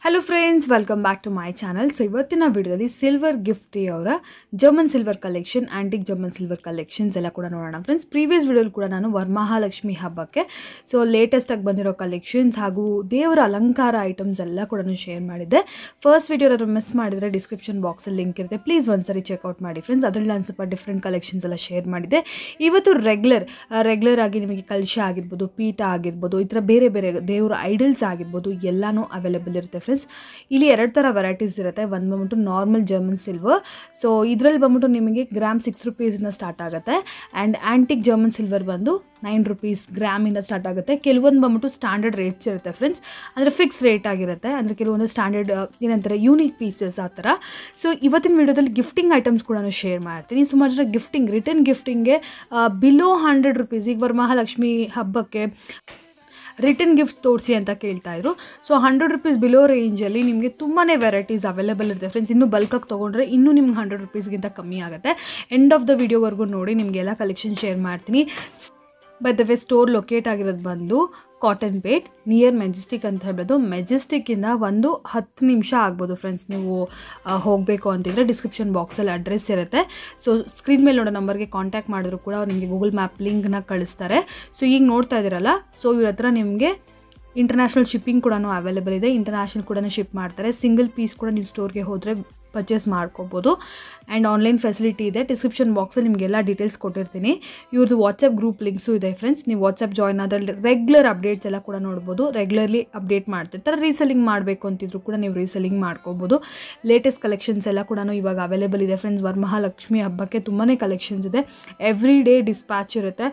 Hello friends welcome back to my channel so ಇವತ್ತಿನ ವಿಡಿಯೋದಲ್ಲಿ silver gift ಅವರ German silver collection antique German silver collections ಎಲ್ಲ ಕೂಡ ನೋಡೋಣ ಫ್ರೆಂಡ್ಸ್ ಪ್ರೀವಿಯಸ್ ವಿಡಿಯೋಲಿ ಕೂಡ ನಾನು ವರಮಹಾಲಕ್ಷ್ಮಿ ಹಬ್ಬಕ್ಕೆ ಸೊ ಲೇಟೆಸ್ಟಾಗಿ ಬಂದಿರೋ ಕಲೆಕ್ಷನ್ಸ್ ಹಾಗೂ ದೇವರ ಅಲಂಕಾರ ಐಟಮ್ಸ್ ಎಲ್ಲ ಕೂಡ ಶೇರ್ ಮಾಡಿದ್ದೆ ಫಸ್ಟ್ ವಿಡಿಯೋ ಏನಾದ್ರು ಮಿಸ್ ಮಾಡಿದರೆ ಡಿಸ್ಕ್ರಿಪ್ಷನ್ ಬಾಕ್ಸಲ್ಲಿ ಲಿಂಕ್ ಇರುತ್ತೆ ಪ್ಲೀಸ್ ಒಂದ್ಸರಿ ಚೆಕ್ಔಟ್ ಮಾಡಿ ಫ್ರೆಂಡ್ಸ್ ಅದರಲ್ಲಿ ನಾನು ಸ್ವಲ್ಪ ಡಿಫ್ರೆಂಟ್ ಕಲೆಕ್ಷನ್ಸ್ ಎಲ್ಲ ಶೇರ್ ಮಾಡಿದ್ದೆ ಇವತ್ತು ರೆಗ್ಯುಲರ್ ರೆಗ್ಯುಲರ್ ಆಗಿ ನಿಮಗೆ ಕಲಶ ಆಗಿರ್ಬೋದು ಪೀಠ ಆಗಿರ್ಬೋದು ಈ ಥರ ಬೇರೆ ಬೇರೆ ದೇವರ ಐಡಲ್ಸ್ ಆಗಿರ್ಬೋದು ಎಲ್ಲನೂ ಅವೈಲೇಬಲ್ ಇರುತ್ತೆ ಫ್ರೆಂಡ್ಸ್ ಇಲ್ಲಿ ಎರಡು ಥರ ವೆರೈಟೀಸ್ ಇರುತ್ತೆ ಒಂದು ಬಂದ್ಬಿಟ್ಟು ನಾರ್ಮಲ್ ಜರ್ಮನ್ ಸಿಲ್ವರ್ ಸೊ ಇದರಲ್ಲಿ ಬಂದ್ಬಿಟ್ಟು ನಿಮಗೆ ಗ್ರಾಮ್ ಸಿಕ್ಸ್ ರುಪೀಸಿಂದ ಸ್ಟಾರ್ಟ್ ಆಗುತ್ತೆ ಆ್ಯಂಡ್ ಆ್ಯಂಟಿಕ್ ಜರ್ಮನ್ ಸಿಲ್ವರ್ ಬಂದು ನೈನ್ ರುಪೀಸ್ ಗ್ರಾಮಿಂದ ಸ್ಟಾರ್ಟ್ ಆಗುತ್ತೆ ಕೆಲವೊಂದು ಬಂದ್ಬಿಟ್ಟು ಸ್ಟ್ಯಾಂಡರ್ಡ್ ರೇಟ್ಸ್ ಇರುತ್ತೆ ಫ್ರೆಂಡ್ಸ್ ಅಂದರೆ ಫಿಕ್ಸ್ ರೇಟ್ ಆಗಿರುತ್ತೆ ಅಂದರೆ ಕೆಲವೊಂದು ಸ್ಟ್ಯಾಂಡರ್ಡ್ ಏನಂತಾರೆ ಯೂನಿಕ್ ಪೀಸಸ್ ಆ ಥರ ಸೊ ಇವತ್ತಿನ ವಿಡಿಯೋದಲ್ಲಿ ಗಿಫ್ಟಿಂಗ್ ಐಟಮ್ಸ್ ಕೂಡ ಶೇರ್ ಮಾಡ್ತೀನಿ ಸುಮಾರು ಜನ ಗಿಫ್ಟಿಂಗ್ ರಿಟರ್ನ್ ಗಿಫ್ಟಿಂಗ್ಗೆ ಬಿಲೋ ಹಂಡ್ರೆಡ್ ರುಪೀಸ್ ಈಗ ವರಮಹಾಲಕ್ಷ್ಮಿ ಹಬ್ಬಕ್ಕೆ ರಿಟರ್ನ್ ಗಿಫ್ಟ್ ತೋರಿಸಿ ಅಂತ ಕೇಳ್ತಾ ಇದ್ರು ಸೊ ಹಂಡ್ರೆಡ್ ರುಪೀಸ್ ಬಿಲೋ ರೇಂಜಲ್ಲಿ ನಿಮಗೆ ತುಂಬಾ ವೆರೈಟೀಸ್ ಅವೈಲೇಬಲ್ ಇರುತ್ತೆ ಫ್ರೆಂಡ್ಸ್ ಇನ್ನೂ ಬಲ್ಕಾಗಿ ತೊಗೊಂಡ್ರೆ ಇನ್ನೂ ನಿಮ್ಗೆ ಹಂಡ್ರೆಡ್ ರುಪೀಸ್ಗಿಂತ ಕಮ್ಮಿ ಆಗುತ್ತೆ ಎಂಡ್ ಆಫ್ ದ ವಿಡಿಯೋವರೆಗೂ ನೋಡಿ ನಿಮಗೆಲ್ಲ ಕಲೆಕ್ಷನ್ ಶೇರ್ ಮಾಡ್ತೀನಿ by the way store locate ಆಗಿರೋದು ಬಂದು ಕಾಟನ್ ಪೇಟ್ ನಿಯರ್ ಮೆಜೆಸ್ಟಿಕ್ ಅಂತ ಹೇಳ್ಬೋದು ಮೆಜೆಸ್ಟಿಕ್ಕಿಂದ ಒಂದು ಹತ್ತು ನಿಮಿಷ ಆಗ್ಬೋದು ಫ್ರೆಂಡ್ಸ್ ನೀವು ಹೋಗಬೇಕು ಅಂತಿದ್ರೆ ಡಿಸ್ಕ್ರಿಪ್ಷನ್ ಬಾಕ್ಸಲ್ಲಿ ಅಡ್ರೆಸ್ ಇರುತ್ತೆ ಸೊ ಸ್ಕ್ರೀನ್ ಮೇಲೆ ನೋಡೋ ನಂಬರ್ಗೆ ಕಾಂಟ್ಯಾಕ್ಟ್ ಮಾಡಿದ್ರು ಕೂಡ ಅವ್ರು ನಿಮಗೆ ಗೂಗಲ್ ಮ್ಯಾಪ್ ಲಿಂಕ್ನ ಕಳಿಸ್ತಾರೆ ಸೊ ಈಗ ನೋಡ್ತಾ ಇದ್ದೀರಲ್ಲ ಸೊ ಇವ್ರ ಹತ್ರ ನಿಮಗೆ ಇಂಟರ್ನ್ಯಾಷನಲ್ ಶಿಪ್ಪಿಂಗ್ ಕೂಡ ಅವೈಲೇಬಲ್ ಇದೆ ಇಂಟರ್ನ್ಯಾಷನಲ್ ಕೂಡ ಶಿಪ್ ಮಾಡ್ತಾರೆ ಸಿಂಗಲ್ ಪೀಸ್ ಕೂಡ ನೀವು ಸ್ಟೋರ್ಗೆ ಹೋದರೆ ಪರ್ಚೇಸ್ ಮಾಡ್ಕೋಬೋದು ಆ್ಯಂಡ್ ಆನ್ಲೈನ್ ಫೆಸಿಲಿಟಿ ಇದೆ ಡಿಸ್ಕ್ರಿಪ್ಷನ್ ಬಾಕ್ಸಲ್ಲಿ ನಿಮಗೆಲ್ಲ ಡೀಟೇಲ್ಸ್ ಕೊಟ್ಟಿರ್ತೀನಿ ಇವ್ರದ್ದು ವಾಟ್ಸಪ್ ಗ್ರೂಪ್ ಲಿಂಕ್ಸು ಇದೆ ಫ್ರೆಂಡ್ಸ್ ನೀವು ವಾಟ್ಸಪ್ ಜಾಯ್ನ್ ಅದರಲ್ಲಿ ರೆಗ್ಯುಲರ್ ಅಪ್ಡೇಟ್ಸ್ ಎಲ್ಲ ಕೂಡ ನೋಡ್ಬೋದು ರೆಗ್ಯುಲರ್ಲಿ ಅಪ್ಡೇಟ್ ಮಾಡ್ತಿರ್ತಾರೆ ರೀಸೆಲ್ಲಿಂಗ್ ಮಾಡಬೇಕು ಅಂತಿದ್ರು ಕೂಡ ನೀವು ರೀಸೆಲ್ಲಿಂಗ್ ಮಾಡ್ಕೋಬೋದು ಲೇಟೆಸ್ಟ್ ಕಲೆಕ್ಷನ್ಸ್ ಎಲ್ಲ ಕೂಡ ಇವಾಗ ಅವೈಲೇಬಲ್ ಇದೆ ಫ್ರೆಂಡ್ಸ್ ವರಮಹಾಲಕ್ಷ್ಮಿ ಹಬ್ಬಕ್ಕೆ ತುಂಬಾ ಕಲೆಕ್ಷನ್ಸ್ ಇದೆ ಎವ್ರಿ ಡೇ ಡಿಸ್ಪ್ಯಾಚ್ ಇರುತ್ತೆ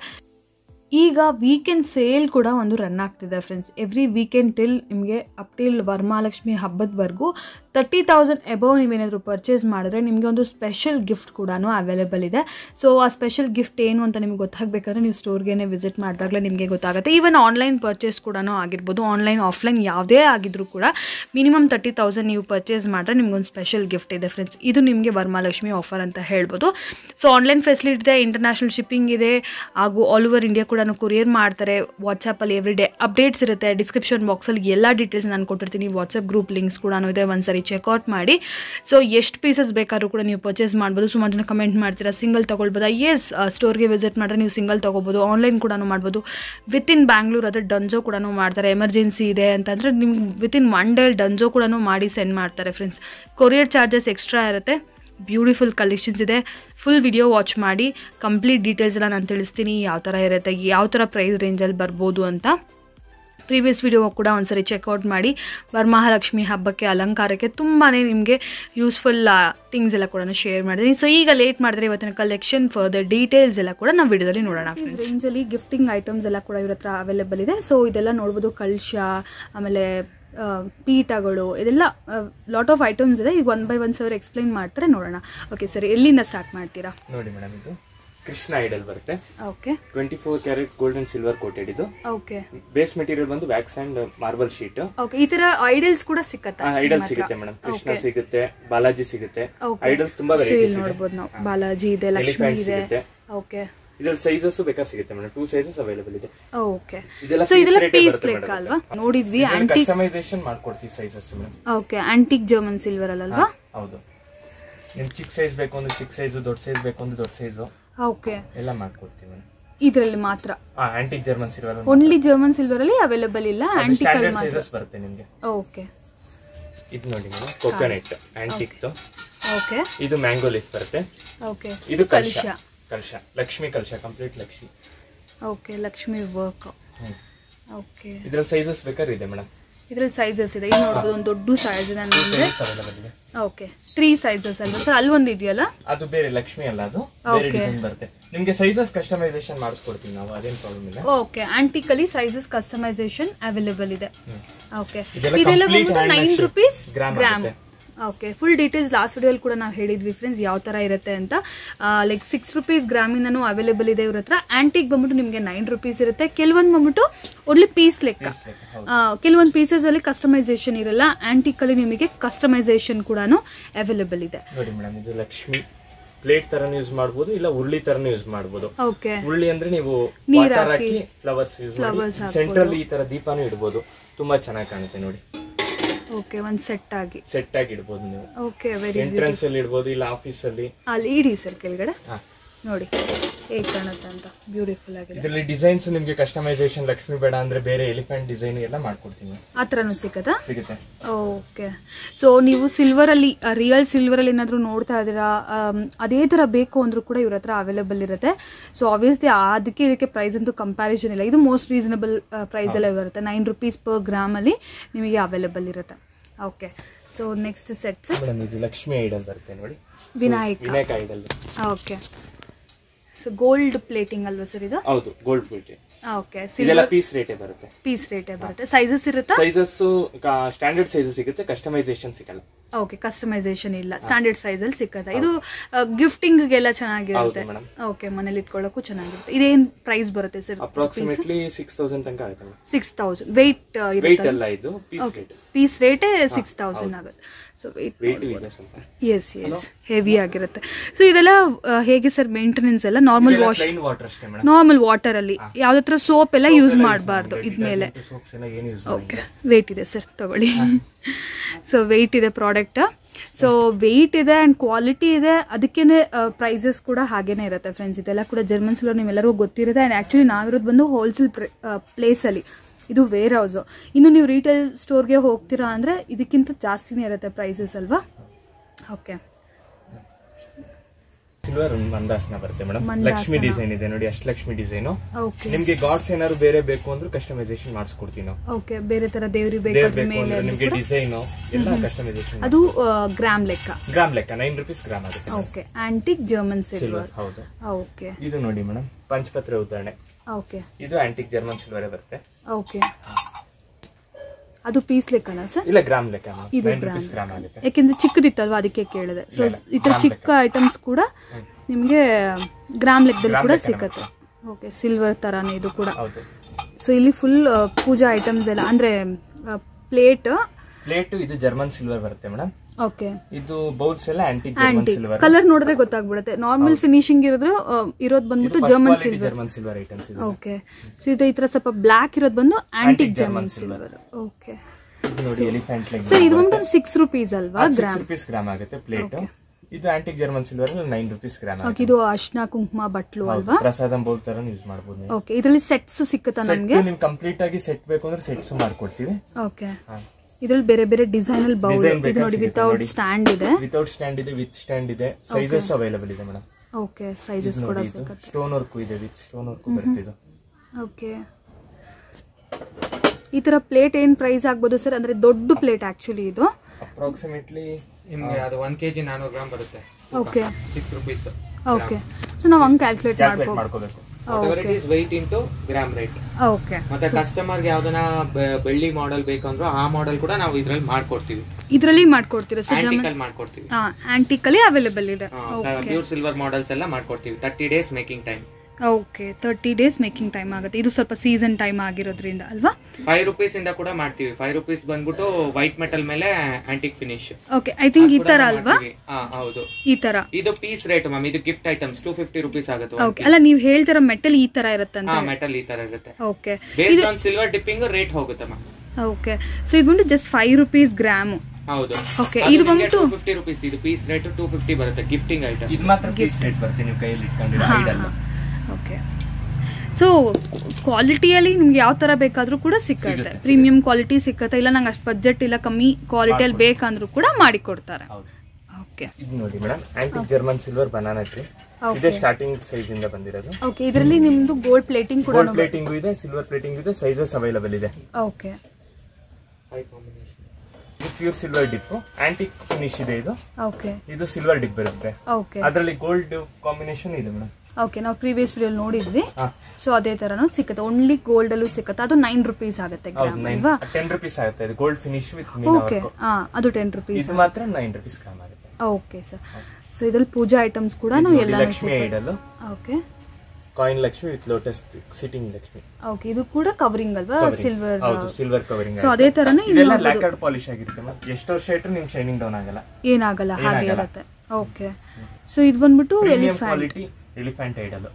ಈಗ ವೀಕೆಂಡ್ ಸೇಲ್ ಕೂಡ ಒಂದು ರನ್ ಆಗ್ತಿದೆ ಫ್ರೆಂಡ್ಸ್ ಎವ್ರಿ ವೀಕೆಂಡ್ ಟಿಲ್ ನಿಮಗೆ ಅಪ್ ಟಿಲ್ ವರಮಹಾಲಕ್ಷ್ಮಿ ಹಬ್ಬದವರೆಗೂ ತರ್ಟಿ ತೌಸಂಡ್ ಎಬವ್ ನೀವೇನಾದರೂ ಪರ್ಚೇಸ್ ಮಾಡಿದ್ರೆ ನಿಮಗೆ ಒಂದು ಸ್ಪೆಷಲ್ ಗಿಫ್ಟ್ ಕೂಡ ಅವೈಲೇಬಲ್ ಇದೆ ಸೊ ಆ ಸ್ಪೆಷಲ್ ಗಿಫ್ಟ್ ಏನು ಅಂತ ನಿಮಗೆ ಗೊತ್ತಾಗಬೇಕಾದ್ರೆ ನೀವು ಸ್ಟೋರ್ಗೆ ವಿಸಿಟ್ ಮಾಡಿದಾಗಲೇ ನಿಮಗೆ ಗೊತ್ತಾಗುತ್ತೆ ಈವನ್ ಆನ್ಲೈನ್ ಪರ್ಚೇಸ್ ಕೂಡ ಆಗಿರ್ಬೋದು ಆನ್ಲೈನ್ ಆಫ್ಲೈನ್ ಯಾವುದೇ ಆಗಿದ್ರೂ ಕೂಡ ಮಿನಿಮಮ್ ತರ್ಟಿ ತೌಸಂಡ್ ನೀವು ಪರ್ಚೇಸ್ ಮಾಡಿದ್ರೆ ನಿಮ್ಗೊಂದು ಸ್ಪೆಷಲ್ ಗಿಫ್ಟ್ ಇದೆ ಫ್ರೆಂಡ್ಸ್ ಇದು ನಿಮಗೆ ವರಮಹಾಲಕ್ಷ್ಮಿ ಆಫರ್ ಅಂತ ಹೇಳ್ಬೋದು ಸೊ ಆನ್ಲೈನ್ ಫೆಸಿಲಿಟಿ ಇದೆ ಇಂಟರ್ನ್ಯಾಷನಲ್ ಶಿಪ್ಪಿಂಗ್ ಇದೆ ಹಾಗೂ ಆಲ್ ಓವರ್ ಇಂಡಿಯಾ ಕೂಡ ಕೊರಿಯರ್ ಮಾಡ್ತಾರೆ ವಾಟ್ಸಪ್ಪಲ್ಲಿ ಎವ್ರಿ ಡೇ ಅಪ್ಡೇಟ್ಸ್ ಇರುತ್ತೆ ಡಿಸ್ಕ್ರಿಪ್ಷನ್ ಬಾಕ್ಸಲ್ಲಿ ಎಲ್ಲ ಡೀಟೇಲ್ಸ್ ನಾನು ಕೊಟ್ಟಿರ್ತೀನಿ ವಾಟ್ಸಪ್ ಗ್ರೂಪ್ ಲಿಂಕ್ಸ್ ಕೂಡ ಇದೆ ಒಂದ್ಸರಿ ಚೆಕ್ಔಟ್ ಮಾಡಿ ಸೊ ಎಷ್ಟು ಪೀಸಸ್ ಬೇಕಾದ್ರೂ ಕೂಡ ನೀವು ಪರ್ಚೇಸ್ ಮಾಡ್ಬೋದು ಸುಮಾರು ಜನ ಕಮೆಂಟ್ ಮಾಡ್ತೀರಾ ಸಿಂಗಲ್ ತೊಗೊಳ್ಬೋದಾ ಎಸ್ ಸ್ಟೋರ್ಗೆ ವಿಸಿಟ್ ಮಾಡಿದ್ರೆ ನೀವು ಸಿಂಗಲ್ ತೊಗೋಬೋದು ಆನ್ಲೈನ್ ಕೂಡ ಮಾಡ್ಬೋದು ವಿತ್ ಇನ್ ಬ್ಯಾಂಗ್ಳೂರ್ ಅದೇ ಡನ್ಜೋ ಕೂಡ ಮಾಡ್ತಾರೆ ಎಮರ್ಜೆನ್ಸಿ ಇದೆ ಅಂತಂದರೆ ನಿಮ್ಗೆ within one day Dunzo ಕೂಡ ಮಾಡಿ ಸೆಂಡ್ ಮಾಡ್ತಾರೆ ಫ್ರೆಂಡ್ಸ್ ಕೊರಿಯರ್ ಚಾರ್ಜಸ್ ಎಕ್ಸ್ಟ್ರಾ ಇರುತ್ತೆ ಬ್ಯೂಟಿಫುಲ್ ಕಲೆಕ್ಷನ್ಸ್ ಇದೆ ಫುಲ್ ವಿಡಿಯೋ ವಾಚ್ ಮಾಡಿ ಕಂಪ್ಲೀಟ್ ಡೀಟೇಲ್ಸ್ ಎಲ್ಲ ನಾನು ತಿಳಿಸ್ತೀನಿ ಯಾವ ಥರ ಇರುತ್ತೆ ಯಾವ ಥರ ಪ್ರೈಸ್ ರೇಂಜಲ್ಲಿ ಬರ್ಬೋದು ಅಂತ ಪ್ರೀವಿಯಸ್ ವಿಡಿಯೋ ಕೂಡ ಒಂದ್ಸರಿ ಚೆಕ್ಔಟ್ ಮಾಡಿ ವರಮಹಾಲಕ್ಷ್ಮಿ ಹಬ್ಬಕ್ಕೆ ಅಲಂಕಾರಕ್ಕೆ ತುಂಬಾ ನಿಮಗೆ ಯೂಸ್ಫುಲ್ ಥಿಂಗ್ಸ್ ಎಲ್ಲ ಕೂಡ ಶೇರ್ ಮಾಡಿದ್ದೀನಿ ಸೊ ಈಗ ಲೇಟ್ ಮಾಡಿದ್ರೆ ಇವತ್ತಿನ ಕಲೆಕ್ಷನ್ ಫರ್ದರ್ ಡೀಟೇಲ್ಸ್ ಎಲ್ಲ ಕೂಡ ನಾವು ವಿಡಿಯೋದಲ್ಲಿ ನೋಡೋಣ ರೇಂಜಲ್ಲಿ ಗಿಫ್ಟಿಂಗ್ ಐಟಮ್ಸ್ ಎಲ್ಲ ಕೂಡ ಇವ್ರ ಹತ್ರ ಅವೈಲೇಬಲ್ ಇದೆ ಸೊ ಇದೆಲ್ಲ ನೋಡ್ಬೋದು ಕಲಶ ಆಮೇಲೆ ಪೀಠಗಳು ಇದೆಲ್ಲ ಲಾಟ್ ಆಫ್ ಐಟಮ್ಸ್ ಇದೆ ಈಗ one by one sir explain ಮಾಡ್ತಾರೆ ನೋಡೋಣ ಓಕೆ ಸರ್ ಎಲ್ಲಿಂದ ಸ್ಟಾರ್ಟ್ ಮಾಡ್ತೀರಾ ನೋಡಿ ಮೇಡಮ್ ಇದು ಕೃಷ್ಣ ಐಡಲ್ ಬರುತ್ತೆ okay twenty four carat gold and silver coated ಇದು ಓಕೆ ಬೇಸ್ ಮೆಟೀರಿಯಲ್ ಬಂದು wax and marble sheet okay ಈ ತರ ಐಡಲ್ಸ್ ಕೂಡ ಸಿಕ್ಕತ್ತಾ ಐಡಲ್ ಸಿಗುತ್ತೆ ಮೇಡಮ್ ಕೃಷ್ಣ ಸಿಗುತ್ತೆ ಬಾಲಾಜಿ ಸಿಗುತ್ತೆ Okay. ಐಡಲ್ಸ್ ತುಂಬಾ ಇಲ್ಲಿ ವೆರೈಟೀಸ್ ಇದೆ ನೋಡ್ಬೋದು ನಾವು ಬಾಲಾಜಿ ಇದೆ ಲಕ್ಷ್ಮಿ ಎಲಿಫೆಂಟ್ ಇದೆ ಸಿಗುತ್ತೆ ಓಕೆ ಇದ್ರಲ್ಲಿ ಸೈಜಸ್ ಬೇಕಾದ್ರೆ ಸಿಗುತ್ತೆ ಮೇಡಮ್ ಟೂ ಸೈಜಸ್ ಅವೈಲೇಬಲ್ ಇದೆ ಓಕೆ ಇದೆಲ್ಲ ಸೊ ಇದೆಲ್ಲ piece rate ಪೀಸ್ ಬರುತ್ತೆ ಲೆಕ್ಕ madam. ಅಲ್ವಾ ನೋಡಿದ್ವಿ ಆಂಟಿಕ್ ಕಸ್ಟಮೈಸೇಷನ್ ಮಾಡ್ಕೊಡ್ತೀವಿ sizes madam okay antique German silver ಅಲ್ವಾ ಹೌದು ನಿಮ್ ಚಿಕ್ಕ ಸೈಜ್ ಬೇಕು ಅಂದ್ರೆ ಚಿಕ್ಕ ಸೈಜ್ ದೊಡ್ಡ ಸೈಜ್ ಬೇಕು ಅಂದ್ರೆ ದೊಡ್ಡ ಸೈಜ್ ಓಕೆ ಎಲ್ಲ ಮಾಡ್ಕೊಡ್ತೀವಿ ಮೇಡಮ್ ಇದರಲ್ಲಿ ಮಾತ್ರ ಹಾ antique German silver only German silver ಅಲ್ಲಿ ಅವೈಲೇಬಲ್ ಇಲ್ಲ ಆಂಟಿಕ್ ಅಲ್ಲಿ ಸ್ಟ್ಯಾಂಡರ್ಡ್ ಮಾತ್ರ ಸೈಜಸ್ ಬರುತ್ತೆ ನಿಮ್ಗೆ ಓಕೆ ಇದು ನೋಡಿ ಮೇಡಮ್ ಕೊಕೊನೆಟ್ ಆಂಟಿಕ್ ಓಕೆ ಇದು ಮ್ಯಾಂಗೋ ಲೀಫ್ ಬರುತ್ತೆ ಓಕೆ ಇದು ಕಲಶ ಕಲಶ ಕಲಶ ಲಕ್ಷ್ಮಿ ಕಲಶ complete Lakshmi okay Lakshmi work hmm. Okay ಇದ್ರಲ್ಲಿ ಸೈಜಸ್ ಬೇಕಾದ್ರೆ ಇದೆ ಮೇಡಮ್ ಇದ್ರಲ್ಲಿ ಸೈಜಸ್ ಇದೆ ಇಲ್ಲಿ ನೋಡ್ಬೋದು ಒಂದು ದೊಡ್ಡ ಸೈಜ್ ಇದೆ ಅಂದ್ರೆ ಸೈಜಸ್ ಅವೈಲೇಬಲ್ ಇದೆ ಓಕೆ ತ್ರೀ ಸೈಜಸ್ ಅಲ್ವಾ ಸರ್ ಅಲ್ಲಿ ಒಂದು ಇದೆಯಲ್ಲ ಅದು ಬೇರೆ ಲಕ್ಷ್ಮಿ ಅಲ್ಲ ಅದು ಬೇರೆ Okay. ಡಿಸೈನ್ ಬರುತ್ತೆ ನಿಮ್ಗೆ ಸೈಜಸ್ ಕಸ್ಟಮೈಸೇಷನ್ ಮಾಡಿಸ್ಕೊಡ್ತೀವಿ ನಾವು ಅದೇನ್ ಪ್ರಾಬ್ಲಮ್ ಇಲ್ಲ ಓಕೆ ಆಂಟಿಕ್ ಅಲ್ಲಿ ಸೈಜಸ್ ಕಸ್ಟಮೈಸೇಷನ್ ಅವೈಲೇಬಲ್ ಇದೆ ಓಕೆ ಇದೆಲ್ಲ ಇದೆಲ್ಲ complete ಬಂದು hand nine shape. Rupees Gram gram ಆಗುತ್ತೆ. ಓಕೆ ಫುಲ್ ಡೀಟೇಲ್ಸ್ ಲಾಸ್ಟ್ ವಿಡಿಯೋಲಿ ಕೂಡ ನಾವು ಹೇಳಿದ್ವಿ ಫ್ರೆಂಡ್ಸ್ ಯಾವ ಥರ ಇರುತ್ತೆ ಅಂತ ಲೈಕ್ ಸಿಕ್ಸ್ ರುಪೀಸ್ ಗ್ರಾಮಿನೂ ಅವೈಲೇಬಲ್ ಇದೆ ಇವ್ರ ಹತ್ರ ಆಂಟಿಕ್ ಬಂದ್ಬಿಟ್ಟು ನಿಮಗೆ ನೈನ್ ರುಪೀಸ್ ಇರುತ್ತೆ ಕೆಲವೊಂದು ಬಂದ್ಬಿಟ್ಟು ಒಳ್ಳೆ ಪೀಸ್ ಲೆಕ್ಕ Piece ಲೆಕ್ಕ, ಹೌದು. ಕೆಲವೊಂದು ಪೀಸಸ್ ಅಲ್ಲಿ ಕಸ್ಟಮೈಸೇಷನ್ ಇರಲ್ಲ ಆಂಟಿಕ್ ಅಲ್ಲಿ ನಿಮಗೆ ಕಸ್ಟಮೈಸೇಷನ್ ಕೂಡ ಅವೈಲೇಬಲ್ ಇದೆ ನೋಡಿ ಮೇಡಮ್ ಇದು ಲಕ್ಷ್ಮಿ ಪ್ಲೇಟ್ ತರನು ಯೂಸ್ ಮಾಡ್ಬೋದು ಇಲ್ಲ ಉರುಳಿ ತರನು ಯೂಸ್ ಮಾಡ್ಬೋದು ಓಕೆ ಉರುಳಿ ಅಂದ್ರೆ ನೀವು ನೀರ್ ವಾಟರ್ ಹಾಕಿ, ಹಾಕಿ ಫ್ಲವರ್ಸ್ ಯೂಸ್ flowers ಮಾಡಿ ಹಾಕ್ಬೋದು. ಸೆಂಟ್ರಲ್ಲಿ ಈ ತರ ದೀಪಾನು ಇಡ್ಬೋದು ತುಂಬಾ ಚೆನ್ನಾಗಿ ಕಾಣುತ್ತೆ ನೋಡಿ ಓಕೆ ಒಂದು ಸೆಟ್ ಆಗಿ ಸೆಟ್ ಆಗಿ ಇಡ್ಬೋದು ನೀವು ಓಕೆ ವೆರಿ ಎಂಟ್ರೆನ್ಸ್ ಅಲ್ಲಿ ಇಡ್ಬೋದು ಇಲ್ಲ ಆಫೀಸ್ ಅಲ್ಲಿ ಅಲ್ಲಿ ಇಡಿ ಸರ್ ಕೆಳಗಡೆ ಹಾ. ನೋಡಿ ಹೇಗೆ ಕಾಣುತ್ತೆ ಅಂತ ಬ್ಯೂಟಿಫುಲ್ ಆಗಿದೆ ಇದರಲ್ಲಿ ಡಿಸೈನ್ಸ್ ನಿಮ್ಗೆ ಕಸ್ಟಮೈಸೇಷನ್ ಲಕ್ಷ್ಮಿ ಬೇಡ ಅಂದ್ರೆ ಬೇರೆ ಎಲಿಫೆಂಟ್ ಡಿಸೈನ್ ಎಲ್ಲ ಮಾಡ್ಕೊಡ್ತೀನಿ ಆ ಥರನೂ ಸಿಕ್ಕತ್ತಾ ಸಿಗುತ್ತೆ ಓಕೆ ಸೊ ನೀವು ಸಿಲ್ವರಲ್ಲಿ ರಿಯಲ್ ಸಿಲ್ವರಲ್ಲಿ ಏನಾದರೂ ನೋಡ್ತಾ ಇದ್ದೀರಾ ಆಮ್, ಅದೇ ಥರ ಬೇಕು ಅಂದರೂ ಕೂಡ ಇವ್ರ ಹತ್ರ ಅವೈಲೇಬಲ್ ಇರುತ್ತೆ ಸೊ ಆಬ್ವಿಯಸ್ಲಿ ಅದಕ್ಕೆ ಇದಕ್ಕೆ ಪ್ರೈಸ್ ಅಂತೂ ಕಂಪ್ಯಾರಿಸನ್ ಇಲ್ಲ ಇದು ಮೋಸ್ಟ್ ರೀಸನಬಲ್ ಪ್ರೈಸಲ್ಲೇ ಬರುತ್ತೆ ನೈನ್ ರುಪೀಸ್ ಪರ್ ಗ್ರಾಮಲ್ಲಿ ನಿಮಗೆ ಅವೈಲೇಬಲ್ ಇರುತ್ತೆ okay so next sets madam ಇದು ಲಕ್ಷ್ಮಿ ಐಡಲ್ ಬರುತ್ತೆ ನೋಡಿ Vinayaka Vinayaka idol okay so gold plating ಅಲ್ವಾ ಸರ್ ಇದು ಹೌದು ಗೋಲ್ಡ್ ಫುಲ್ಟಿ ಓಕೆ ಇದೆಲ್ಲ ಸಿಲ್ವರ್ ಪೀಸ್ ರೇಟೇ ಬರುತ್ತೆ ಪೀಸ್ ರೇಟೇ ಬರುತ್ತೆ ಸೈಜಸ್ ಇರುತ್ತಾ ಸೈಜಸ್ ಸ್ಟ್ಯಾಂಡರ್ಡ್ ಸೈಜಸ್ ಸಿಗುತ್ತೆ ಕಸ್ಟಮೈಸೇಷನ್ ಸಿಗಲ್ಲ ಓಕೆ ಕಸ್ಟಮೈಸೇಷನ್ ಇಲ್ಲ ಸ್ಟ್ಯಾಂಡರ್ಡ್ ಸೈಜ್ ಅಲ್ಲಿ ಸಿಕ್ಕತ್ತೆ ಇದು ಗಿಫ್ಟಿಂಗ್ಗೆಲ್ಲ ಚೆನ್ನಾಗಿರುತ್ತೆ ಹೌದು ಮೇಡಮ್ ಓಕೆ ಮನೇಲಿ ಇಟ್ಕೊಳ್ಳೋಕ್ಕೂ ಚೆನ್ನಾಗಿರುತ್ತೆ ಇದೇನ್ ಪ್ರೈಸ್ ಬರುತ್ತೆ ಸರ್ ಅಪ್ರಾಕ್ಸಿಮೇಟ್ಲಿ ಸಿಕ್ಸ್ ತೌಸಂಡ್ ತನಕ ಆಗುತ್ತೆ ಸಿಕ್ಸ್ ತೌಸಂಡ್ ವೆಯ್ಟ್ ವೆಯ್ಟ್ ಇರುತ್ತೆ ಅಲ್ಲ ಇದು ಪೀಸ್ ರೇಟ್ ಪೀಸ್ ರೇಟೇ ಸಿಕ್ಸ್ ತೌಸಂಡ್ ಆಗುತ್ತೆ ಸೊ ವೆಯ್ಟ್ ವೆಯ್ಟ್ ಇದೆ ಸ್ವಲ್ಪ ಎಸ್ ಎಸ್ ಹೆವಿ ಆಗಿರುತ್ತೆ ಸೊ ಇದೆಲ್ಲ ಆ, ಹೇಗೆ ಸರ್ ಮೇಂಟೆನೆನ್ಸ್ ಎಲ್ಲ ನಾರ್ಮಲ್ ವಾಶ್ ಪ್ಲೈನ್ ವಾಟರ್ ಅಷ್ಟೇ ಮೇಡಮ್ ನಾರ್ಮಲ್ ವಾಟರ್ ಅಲ್ಲಿ ಯಾವ್ದು ಹತ್ರ ಸೋಪ್ ಎಲ್ಲ ಯೂಸ್ ಮಾಡಬಾರ್ದು ಇದ್ಮೇಲೆ ಸೋಪ್ಸ್ ಎಲ್ಲ ಏನು ಯೂಸ್ ಓಕೆ ವೆಯ್ಟ್ ಇದೆ ಸರ್ ತಗೊಳ್ಳಿ ಸೊ ವೆಯ್ಟ್ ಇದೆ ಪ್ರಾಡಕ್ಟ್ ಸೊ ವೆಯ್ಟ್ ಇದೆ ಆ್ಯಂಡ್ ಕ್ವಾಲಿಟಿ ಇದೆ ಅದಕ್ಕೇನೆ ಪ್ರೈಸಸ್ ಕೂಡ ಹಾಗೇನೆ ಇರುತ್ತೆ ಫ್ರೆಂಡ್ಸ್ ಇದೆಲ್ಲ ಕೂಡ ಜರ್ಮನ್ಸ್లో ನಿಮ್ಮೆಲ್ಲರಿಗೂ ಗೊತ್ತಿರುತ್ತೆ ಆ್ಯಂಡ್ ಆ್ಯಕ್ಚುಲಿ ನಾವಿರೋದು ಬಂದು ಹೋಲ್ಸೇಲ್ ಪ್ಲೇಸಲ್ಲಿ ಇದು ವೇರ್ ಹೌಸು ಇನ್ನು ನೀವು ರೀಟೇಲ್ ಸ್ಟೋರ್ಗೆ ಹೋಗ್ತೀರಾ ಅಂದರೆ ಇದಕ್ಕಿಂತ ಜಾಸ್ತಿನೇ ಇರುತ್ತೆ ಪ್ರೈಸಸ್ ಅಲ್ವಾ ಓಕೆ ಸಿಲ್ವರ್ ಮಂದಾಸನ ಬರುತ್ತೆ ಮೇಡಮ್ ಮಂದಾಸನ. ಲಕ್ಷ್ಮಿ ಡಿಸೈನ್ ಇದೆ ನೋಡಿ ಅಷ್ಟು ಲಕ್ಷ್ಮಿ ಡಿಸೈನು ಓಕೆ ನಿಮ್ಗೆ ಗಾಡ್ಸ್ ಏನಾದ್ರು ಬೇರೆ ಬೇಕು ಅಂದ್ರೆ ಕಸ್ಟಮೈಸೇಷನ್ ಮಾಡಿಸ್ಕೊಡ್ತೀವಿ ನಾವು ಓಕೆ ಬೇರೆ ಥರ ದೇವ್ರಿಗೆ ದೇವ್ರ ಬೇಕಾದ್ರ ಬೇಕು ಮೇಲೆ ಅಂದ್ರೆ ನಿಮ್ಗೆ ಡಿಸೈನ್ ಎಲ್ಲ ಕಸ್ಟಮೈಸೇಷನ್ ಅದು ಗ್ರಾಮ್ ಲೆಕ್ಕ ಗ್ರಾಮ್ ಲೆಕ್ಕ ನೈನ್ ರುಪೀಸ್ ಗ್ರಾಮ್ ಆಗುತ್ತೆ okay antique German silver silver ಹೌದು ಓಕೆ ಇದು ನೋಡಿ ಮೇಡಮ್ ಪಂಚಪತ್ರ ಉದಾಹರಣೆ ಓಕೆ ಇದು ಆಂಟಿಕ್ ಜರ್ಮನ್ ಸಿಲ್ವರ್ ಬರುತ್ತೆ ಓಕೆ ಅದು ಪೀಸ್ ಲೆಕ್ಕನಾ ಸರ್ ಇಲ್ಲ ಗ್ರಾಮ್ ಲೆಕ್ಕ ಇದು ನೈನ್ ಗ್ರಾಮ್ ರುಪೀಸ್ ಗ್ರಾಮ್ ಆಗುತ್ತೆ ಯಾಕೆಂದ್ರೆ ಚಿಕ್ಕದಿತ್ತಲ್ವಾ ಅದಕ್ಕೆ ಕೇಳಿದೆ ಸೊ ಇಲ್ಲ, ಈ ತರ ಗ್ರಾಮ್ ಚಿಕ್ಕ ಐಟಮ್ಸ್ ಕೂಡ ನಿಮಗೆ ಗ್ರಾಮ್ ಲೆಕ್ಕದಲ್ಲಿ ಗ್ರಾಮ್ ಕೂಡ ಲೆಕ್ಕನೇ ಸಿಕ್ಕತ್ತೆ ಓಕೆ ಸಿಲ್ವರ್ ತರಾನೇ ಇದು ಕೂಡ ಹೌದು ಸೊ ಇಲ್ಲಿ ಫುಲ್ ಪೂಜಾ ಐಟಮ್ಸ್ ಎಲ್ಲ ಅಂದ್ರೆ ಪ್ಲೇಟ್ ಪ್ಲೇಟ್ ಇದು ಜರ್ಮನ್ ಸಿಲ್ವರ್ ಬರುತ್ತೆ ಮೇಡಮ್ ಓಕೆ ಇದು ಬೌಲ್ಸ್ ಎಲ್ಲ antique German anti silver colour ನೋಡಿದ್ರೆ ಗೊತ್ತಾಗ್ಬಿಡುತ್ತೆ ನಾರ್ಮಲ್ ಫಿನಿಶಿಂಗ್ ಇರೋದು ಆ, ಇರೋದು ಬಂದ್ಬಿಟ್ಟು German quality silver German silver items ಇದು ಓಕೆ ಸೊ ಇದು ಈ ತರ ಸ್ವಲ್ಪ ಬ್ಲಾಕ್ ಇರೋದು ಬಂದು antique Antique German German silver. Silver okay ಇದು ನೋಡಿ ಎಲಿಫೆಂಟ್ ಲೆಗ್ ಸೊ ಇದು ಬಂದು ಸಿಕ್ಸ್ ರುಪೀಸ್ ಅಲ್ವಾ ಸಿಕ್ಸ್ ಗ್ರಾಮ್ ರುಪೀಸ್ ಗ್ರಾಮ್ ಆಗುತ್ತೆ ಪ್ಲೇಟ್ ಇದು antique German silver nine rupees gram okay ಇದು ಅರ್ಶನ ಕುಂಕುಮ ಬಟ್ಲು ಅಲ್ವಾ ಪ್ರಸಾದಂ ಬೌಲ್ ತರ ಯೂಸ್ ಮಾಡಬಹುದು ನೀವು ಓಕೆ ಇದರಲ್ಲಿ ಸೆಟ್ಸ್ ಸಿಕ್ಕುತ್ತಾ ಸೆಟ್ ನಮ್ಗೆ ನಿಮ್ ಕಂಪ್ಲೀಟ್ ಆಗಿ ಸೆಟ್ ಬೇಕು ಅಂದ್ರೆ ಸೆಟ್ಸ್ ಮಾಡ್ಕೊಡ್ತೀವಿ ಓಕೆ ಇದ್ರಲ್ಲಿ ಬೇರೆ ಬೇರೆ ಡಿಸೈನ್ ಅಲ್ಲಿ ಬೌಲ್ Design ಇದು ಬೇಕಾದ್ರೆ ನೋಡಿ ಸಿಗುತ್ತೆ ವಿತೌಟ್ ನೋಡಿ. ಸ್ಟ್ಯಾಂಡ್ ಇದೆ ವಿತೌಟ್ ಸ್ಟ್ಯಾಂಡ್ ಇದೆ ವಿತ್ ಸ್ಟ್ಯಾಂಡ್ ಇದೆ ಸೈಜಸ್ ಅವೈಲೇಬಲ್ ಇದೆ ಮೇಡಮ್ ಓಕೆ ಸೈಜಸ್ ಕೂಡ ನೋಡಿ ಇದು ಸಿಗುತ್ತೆ ಸ್ಟೋನ್ ವರ್ಕ್ ಇದೆ ವಿತ್ ಸ್ಟೋನ್ ವರ್ಕ್ ಬರುತ್ತೆ ಇದು ಓಕೆ ಈ ತರ ಪ್ಲೇಟ್ ಏನ್ ಪ್ರೈಸ್ ಆಗ್ಬೋದು ಸರ್ ಅಂದ್ರೆ ದೊಡ್ಡ ಪ್ಲೇಟ್ ಆಕ್ಚುಲಿ ಇದು ಅಪ್ರಾಕ್ಸಿಮೇಟ್ಲಿ ನಿಮ್ಗೆ ಅದು ಒನ್ ಕೆಜಿ ನಾನೂರು ಗ್ರಾಮ್ ಬರುತ್ತೆ okay six rupees okay so ನಾವು ಹಂಗೆ ಕ್ಯಾಲ್ಕುಲೇಟ್ ಕ್ಯಾಲ್ಕುಲೇಟ್ ಮಾಡ್ಬೋದು ಮಾಡ್ಕೋಬೇಕು what it is weight into gram rate okay ಮತ್ತೆ ಕಸ್ಟಮರ್ಗೆ ಯಾವ್ದನ ಬೆ- ಬೆಳ್ಳಿ ಮಾಡೆಲ್ ಬೇಕಂದ್ರೂ ಆ ಮಾಡೆಲ್ ಕೂಡ ನಾವು ಇದ್ರಲ್ಲಿ ಮಾಡ್ಕೊಡ್ತೀವಿ ಇದರಲ್ಲಿ ಮಾಡ್ಕೊಡ್ತೀರಾ ಸರ್ ಆಂಟಿಕ್ ಅಲ್ಲಿ ಮಾಡ್ಕೊಡ್ತೀವಿ ಆಂಟಿಕ್ ಅಲ್ಲಿ ಅವೈಲೇಬಲ್ ಇದೆ ಪ್ಯೂರ್ ಸಿಲ್ವರ್ ಮಾಡೆಲ್ಸ್ ಎಲ್ಲ ಮಾಡ್ಕೊಡ್ತೀವಿ thirty days making time okay thirty days making time ಆಗುತ್ತೆ ಇದು ಸ್ವಲ್ಪ ಸೀಸನ್ ಟೈಮ್ ಆಗಿರೋದ್ರಿಂದ ಅಲ್ವಾ ಫೈವ್ ರುಪೀಸ್ ಇಂದ ಕೂಡ ಮಾಡ್ತೀವಿ ಫೈವ್ ರುಪೀಸ್ ಬಂದ್ಬಿಟ್ಟು ವೈಟ್ ಮೆಟಲ್ ಮೇಲೆ antique finish okay I think ಈ ತರ ಅಲ್ವಾ ಹಾ ಹೌದು ಈ ತರ ಇದು ಪೀಸ್ ರೇಟ್ ಮ್ಯಾಮ್ ಇದು gift items two fifty rupees ಆಗುತ್ತೆ ಓಕೆ ಅಲ್ಲ ನೀವು ಹೇಳ್ತಿರೋ ಮೆಟಲ್ ಈ ತರ ಇರುತ್ತಂತ ಹಾ ಮೆಟಲ್ ಈ ತರ ಇರುತ್ತೆ okay based on silver dipping rate ಹೋಗುತ್ತೆ ಮ್ಯಾಮ್ ಓಕೆ ಸೊ ಇದು ಬಂದು ಜಸ್ಟ್ ಫೈವ್ ರುಪೀಸ್ ಗ್ರಾಮು ಹೌದು Okay, ಇದು ಬಂದ್ಬಿಟ್ಟು- ಟೂ ಫಿಫ್ಟಿ ರುಪೀಸ್ ಇದು ಪೀಸ್ ರೇಟ್ ಟೂ ಫಿಫ್ಟಿ ಬರುತ್ತೆ ಗಿಫ್ಟಿಂಗ್ ಐಟಮ್ ಇದು ಮಾತ್ರ ಪೀಸ್ ರೇಟ್ ಬರುತ್ತೆ ನೀವು ಕೈಯಲ್ಲಿ ಇಟ್ಕೊಂಡಿರೋ ಐಡಲ್ ಓಕೆ ಸೊ ಕ್ವಾಲಿಟಿಯಲ್ಲಿ ನಿಮ್ಗೆ ಯಾವ ತರ ಬೇಕಾದ್ರೂ ಕೂಡ ಸಿಕ್ಕತ್ತೆ ಪ್ರೀಮಿಯಂ ಕ್ವಾಲಿಟಿ ಸಿಕ್ಕತ್ತೆ ಇಲ್ಲ ನಂಗೆ ಅಷ್ಟು ಬಜೆಟ್ ಇಲ್ಲ ಕಮ್ಮಿ ಕ್ವಾಲಿಟಿಯಲ್ಲಿ ಬೇಕಂದ್ರೂ ಕೂಡ ಮಾಡಿ ಕೊಡ್ತಾರೆ ಹೌದು ಓಕೆ ಇದು ನೋಡಿ madam antique German silver banana tree ಇದೆ ಸ್ಟಾರ್ಟಿಂಗ್ ಸೈಜ್ ಇಂದ ಬಂದಿರೋದು ಓಕೆ ಇದರಲ್ಲಿ ನಿಮ್ದು ಗೋಲ್ಡ್ ಪ್ಲೇಟಿಂಗ್ ಕೂಡ ಗೋಲ್ಡ್ ಪ್ಲೇಟಿಂಗ್ ಇದೆ ಸಿಲ್ವರ್ ಪ್ಲೇಟಿಂಗ್ ಇದೆ ಸೈಜಸ್ ಅವೈಲೇಬಲ್ ಇದೆ ಓಕೆ ಇದು pure silver dip antique finish ಇದೆ ಇದು ಓಕೆ ಇದು ಸಿಲ್ವರ್ ಡಿಪ್ ಬರುತ್ತೆ ಓಕೆ ಅದರಲ್ಲಿ ಗೋಲ್ಡ್ ಕಾಂಬಿನೇಷನ್ ಇದೆ ಮೇಡಮ್ ಓಕೆ ನಾವು ಪ್ರೀವಿಯಸ್ ವಿಡಿಯೋ ನೋಡಿದ್ವಿ ಹಾ ಸೊ ಅದೇ ತರನು ಸಿಕ್ಕತ್ತೆ ಓನ್ಲಿ ಗೋಲ್ಡ್ ಅಲ್ಲೂ ಸಿಕ್ಕತ್ತೆ ಅದು ನೈನ್ ರುಪೀಸ್ ಆಗುತ್ತೆ ಹೌದು ಗ್ರಾಮ್ ನೈನ್ ಅಲ್ವಾ ಟೆನ್ ರುಪೀಸ್ ಆಗುತ್ತೆ ಇದು ಗೋಲ್ಡ್ ಫಿನಿಶ್ ವಿತ್ ಮೀನಾ ಓಕೆ ವರ್ಕ್ ಹಾ ಅದು ಟೆನ್ ರುಪೀಸ್ ಇದು ಮಾತ್ರ ನೈನ್ ರುಪೀಸ್ ಗ್ರಾಮ್ ಆಗುತ್ತೆ ಓಕೆ ಸರ್ ಸೊ ಇದ್ರಲ್ಲಿ ಪೂಜಾ ಐಟಮ್ಸ್ ಕೂಡ ಇದು ನೋಡಿ ಎಲ್ಲ Lakshmi idol okay coin Lakshmi with lotus sitting Lakshmi okay ಇದು ಕೂಡ ಕವರಿಂಗ್ ಅಲ್ವಾ ಸಿಲ್ವರ್ ಹೌದು ಸಿಲ್ವರ್ ಕವರಿಂಗ್ ಸೊ ಅದೇ ತರನೇ ಇದೆಲ್ಲ ಲ್ಯಾಕರ್ಡ್ ಪಾಲಿಶ್ ಆಗಿರುತ್ತೆ ಮತ್ತೆ ಎಷ್ಟು ವರ್ಷ ಇಟ್ಟರು ನಿಮ್ ಶೈನಿಂಗ್ ಡೌನ್ ಆಗಲ್ಲ ಏನಾಗಲ್ಲ ಹಾಗೆ ಏನಾಗಲ್ಲ. ಇರುತ್ತೆ ಓಕೆ ಸೊ ಇದು ಬಂದ್ಬಿಟ್ಟು premium elephant quality elephant idol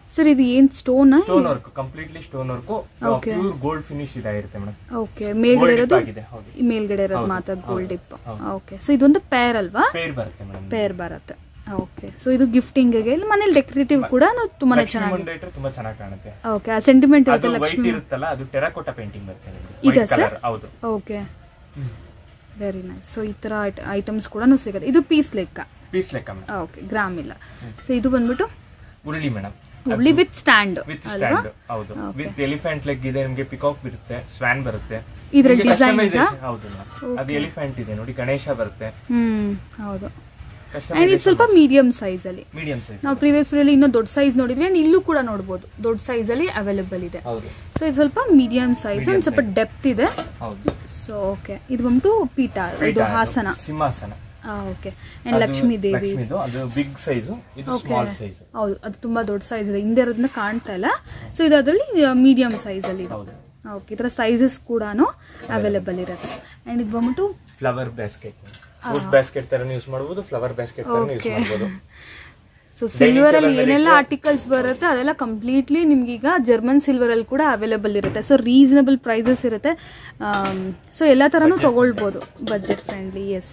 sir ಇದು ಏನ್ stone stone work completely stone work Okay. Pure gold finish ಇದಾಗಿರುತ್ತೆ ಮೇಡಮ್ ಓಕೆ ಮೇಲ್ಗಡೆ Gold dip ಇರೋದು ಆಗಿದೆ, ಹೌದು. ಈ ಮೇಲ್ಗಡೆ ಇರೋದು ಹೌದು, ಮಾತ್ರ ಹೌದು, ಗೋಲ್ಡ್ ಡಿಪ್ ಹೌದು. ಓಕೆ ಸೊ ಇದೊಂದು ಪೇರ್ ಅಲ್ವಾ ಪೇರ್ ಬರುತ್ತೆ ಮೇಡಮ್ ಪೇರ್ ಬರುತ್ತೆ ಓಕೆ ಸೊ ಇದು ಗಿಫ್ಟಿಂಗ್ಗೆ ಇಲ್ಲಿ ಮನೇಲಿ ಡೆಕೋರೇಟಿವ್ ಕೂಡ ತುಂಬಾನೇ ಲಕ್ಷ್ಮಿ ಚೆನ್ನಾಗಿ ಮುಂದೆ ಇಟ್ರೆ ತುಂಬಾ ಚೆನ್ನಾಗಿ ಕಾಣುತ್ತೆ ಓಕೆ ಆ ಸೆಂಟಿಮೆಂಟ್ ಅದು ಇರುತ್ತೆ ವೈಟ್ ಲಕ್ಷ್ಮಿ ಇರುತ್ತಲ್ಲ ಅದು ಟೆರಾಕೋಟಾ ಪೇಂಟಿಂಗ್ ಬರುತ್ತೆ ನಿಮ್ಗೆ ಇದಾ ವೈಟ್ sir? ಕಲರ್ ಹೌದು ಓಕೆ ವೆರಿ ನೈಸ್ ಸೊ ಈ ಥರ ಐಟಮ್ಸ್ ಕೂಡ ಸಿಗುತ್ತೆ ಇದು ಪೀಸ್ ಲೆಕ್ಕ ಪೀಸ್ ಲೆಕ್ಕ ಮೇಡಮ್ ಓಕೆ ಗ್ರಾಮ್ ಇಲ್ಲ ಸೊ ಇದು ಬಂದ್ಬಿಟ್ಟು ಉರುಳಿ madam Hubli with stand with ಅಲ್ವಾ ಸ್ಟ್ಯಾಂಡ್ ಹೌದು ವಿತ್ ಎಲಿಫೆಂಟ್ ಲೆಗ್ ಇದೆ ನಿಮ್ಗೆ ಪಿಕಾಕ್ ಬರುತ್ತೆ ಸ್ವಾನ್ ಬರುತ್ತೆ ಇದ್ರ ನಿಮ್ಗೆ designs ಆ? customization- ಹೌದು madam. ಅದು ಎಲಿಫೆಂಟ್ ಇದೆ ನೋಡಿ ಗಣೇಶ ಬರುತ್ತೆ ಹ್ಮ್ ಹೌದು ಅಂಡ್ ಇದು ಕಸ್ಟಮೈಸೇಷನ್ ಸ್ವಲ್ಪ ಮೀಡಿಯಂ ಸೈಜ್ ಅಲ್ಲಿ ಮೀಡಿಯಂ ಸೈಜ್ ನಾವು ಪ್ರೀವಿಯಸ್ ವಿಡಿಯೋಲಿ ಇನ್ನೂ ದೊಡ್ಡ ಸೈಜ್ ನೋಡಿದ್ವಿ ಅಂಡ್ ಇಲ್ಲೂ ಕೂಡ ನೋಡ್ಬೋದು ದೊಡ್ಡ ಸೈಜ್ ಅಲ್ಲಿ ಅವೈಲೇಬಲ್ ಇದೆ ಹೌದು ಸೊ ಇದು ಸ್ವಲ್ಪ ಮೀಡಿಯಂ ಸೈಜ್ Medium ಒಂದು ಸ್ವಲ್ಪ size. ಡೆಪ್ತ್ ಇದೆ ಹೌದು ಸೊ ಓಕೆ ಇದು ಬಂದ್ಬಿಟ್ಟು ಪೀಠ ಇದು ಪೀಠ, ಹಾಸನ ಅದು ಸಿಂಹಾಸನ ಓಕೆ ಅಂಡ್ ಅದು ಲಕ್ಷ್ಮೀ ದೇವಿ ಲಕ್ಷ್ಮಿದು ಅದು ಬಿಗ್ ಸೈಜ್ ಇದು ಓಕೆ ಸ್ಮಾಲ್ ಸೈಜ್ ಹೌದು ಅದು ತುಂಬಾ ದೊಡ್ಡ ಸೈಜ್ ಇದೆ ಹಿಂದೆ ಇರೋದನ್ನ ಕಾಣ್ತಾ ಇಲ್ಲ ಸೊ ಇದು ಅದರಲ್ಲಿ ಮೀಡಿಯಂ ಸೈಜ್ ಅಲ್ಲಿ ಇದೆ ಹೌದು ಓಕೆ ಇದರ ಸೈಜಸ್ ಕೂಡ ಅವೈಲೇಬಲ್ ಇರುತ್ತೆ ಅಂಡ್ ಇದು ಬಂದ್ಬಿಟ್ಟು ಫ್ಲವರ್ ಬ್ಯಾಸ್ಕೆಟ್ ಫ್ರೂಟ್ ಬ್ಯಾಸ್ಕೆಟ್ ತರ ಯೂಸ್ ಮಾಡಬಹುದು ಫ್ಲವರ್ ಬ್ಯಾಸ್ಕೆಟ್ ತರ ಯೂಸ್ Okay. ಮಾಡಬಹುದು ಸೊ ಸಿಲ್ವರ್ ಅಲ್ಲಿ table ಮೇಲೆ ಏನೆಲ್ಲ ಇಟ್ರೆ- ಆರ್ಟಿಕಲ್ಸ್ ಬರುತ್ತೆ ಅದೆಲ್ಲ ಕಂಪ್ಲೀಟ್ಲಿ ನಿಮ್ಗೆ ಈಗ ಜರ್ಮನ್ ಸಿಲ್ವರ್ ಅಲ್ಲಿ ಕೂಡ ಅವೈಲೇಬಲ್ ಇರುತ್ತೆ ಸೊ ರೀಸನಬಲ್ ಪ್ರೈಸಸ್ ಇರುತ್ತೆ ಸೊ ಎಲ್ಲ ತರನು ತಗೊಳ್ಬೋದು ಬಜೆಟ್ ಫ್ರೆಂಡ್ಲಿ ಎಸ್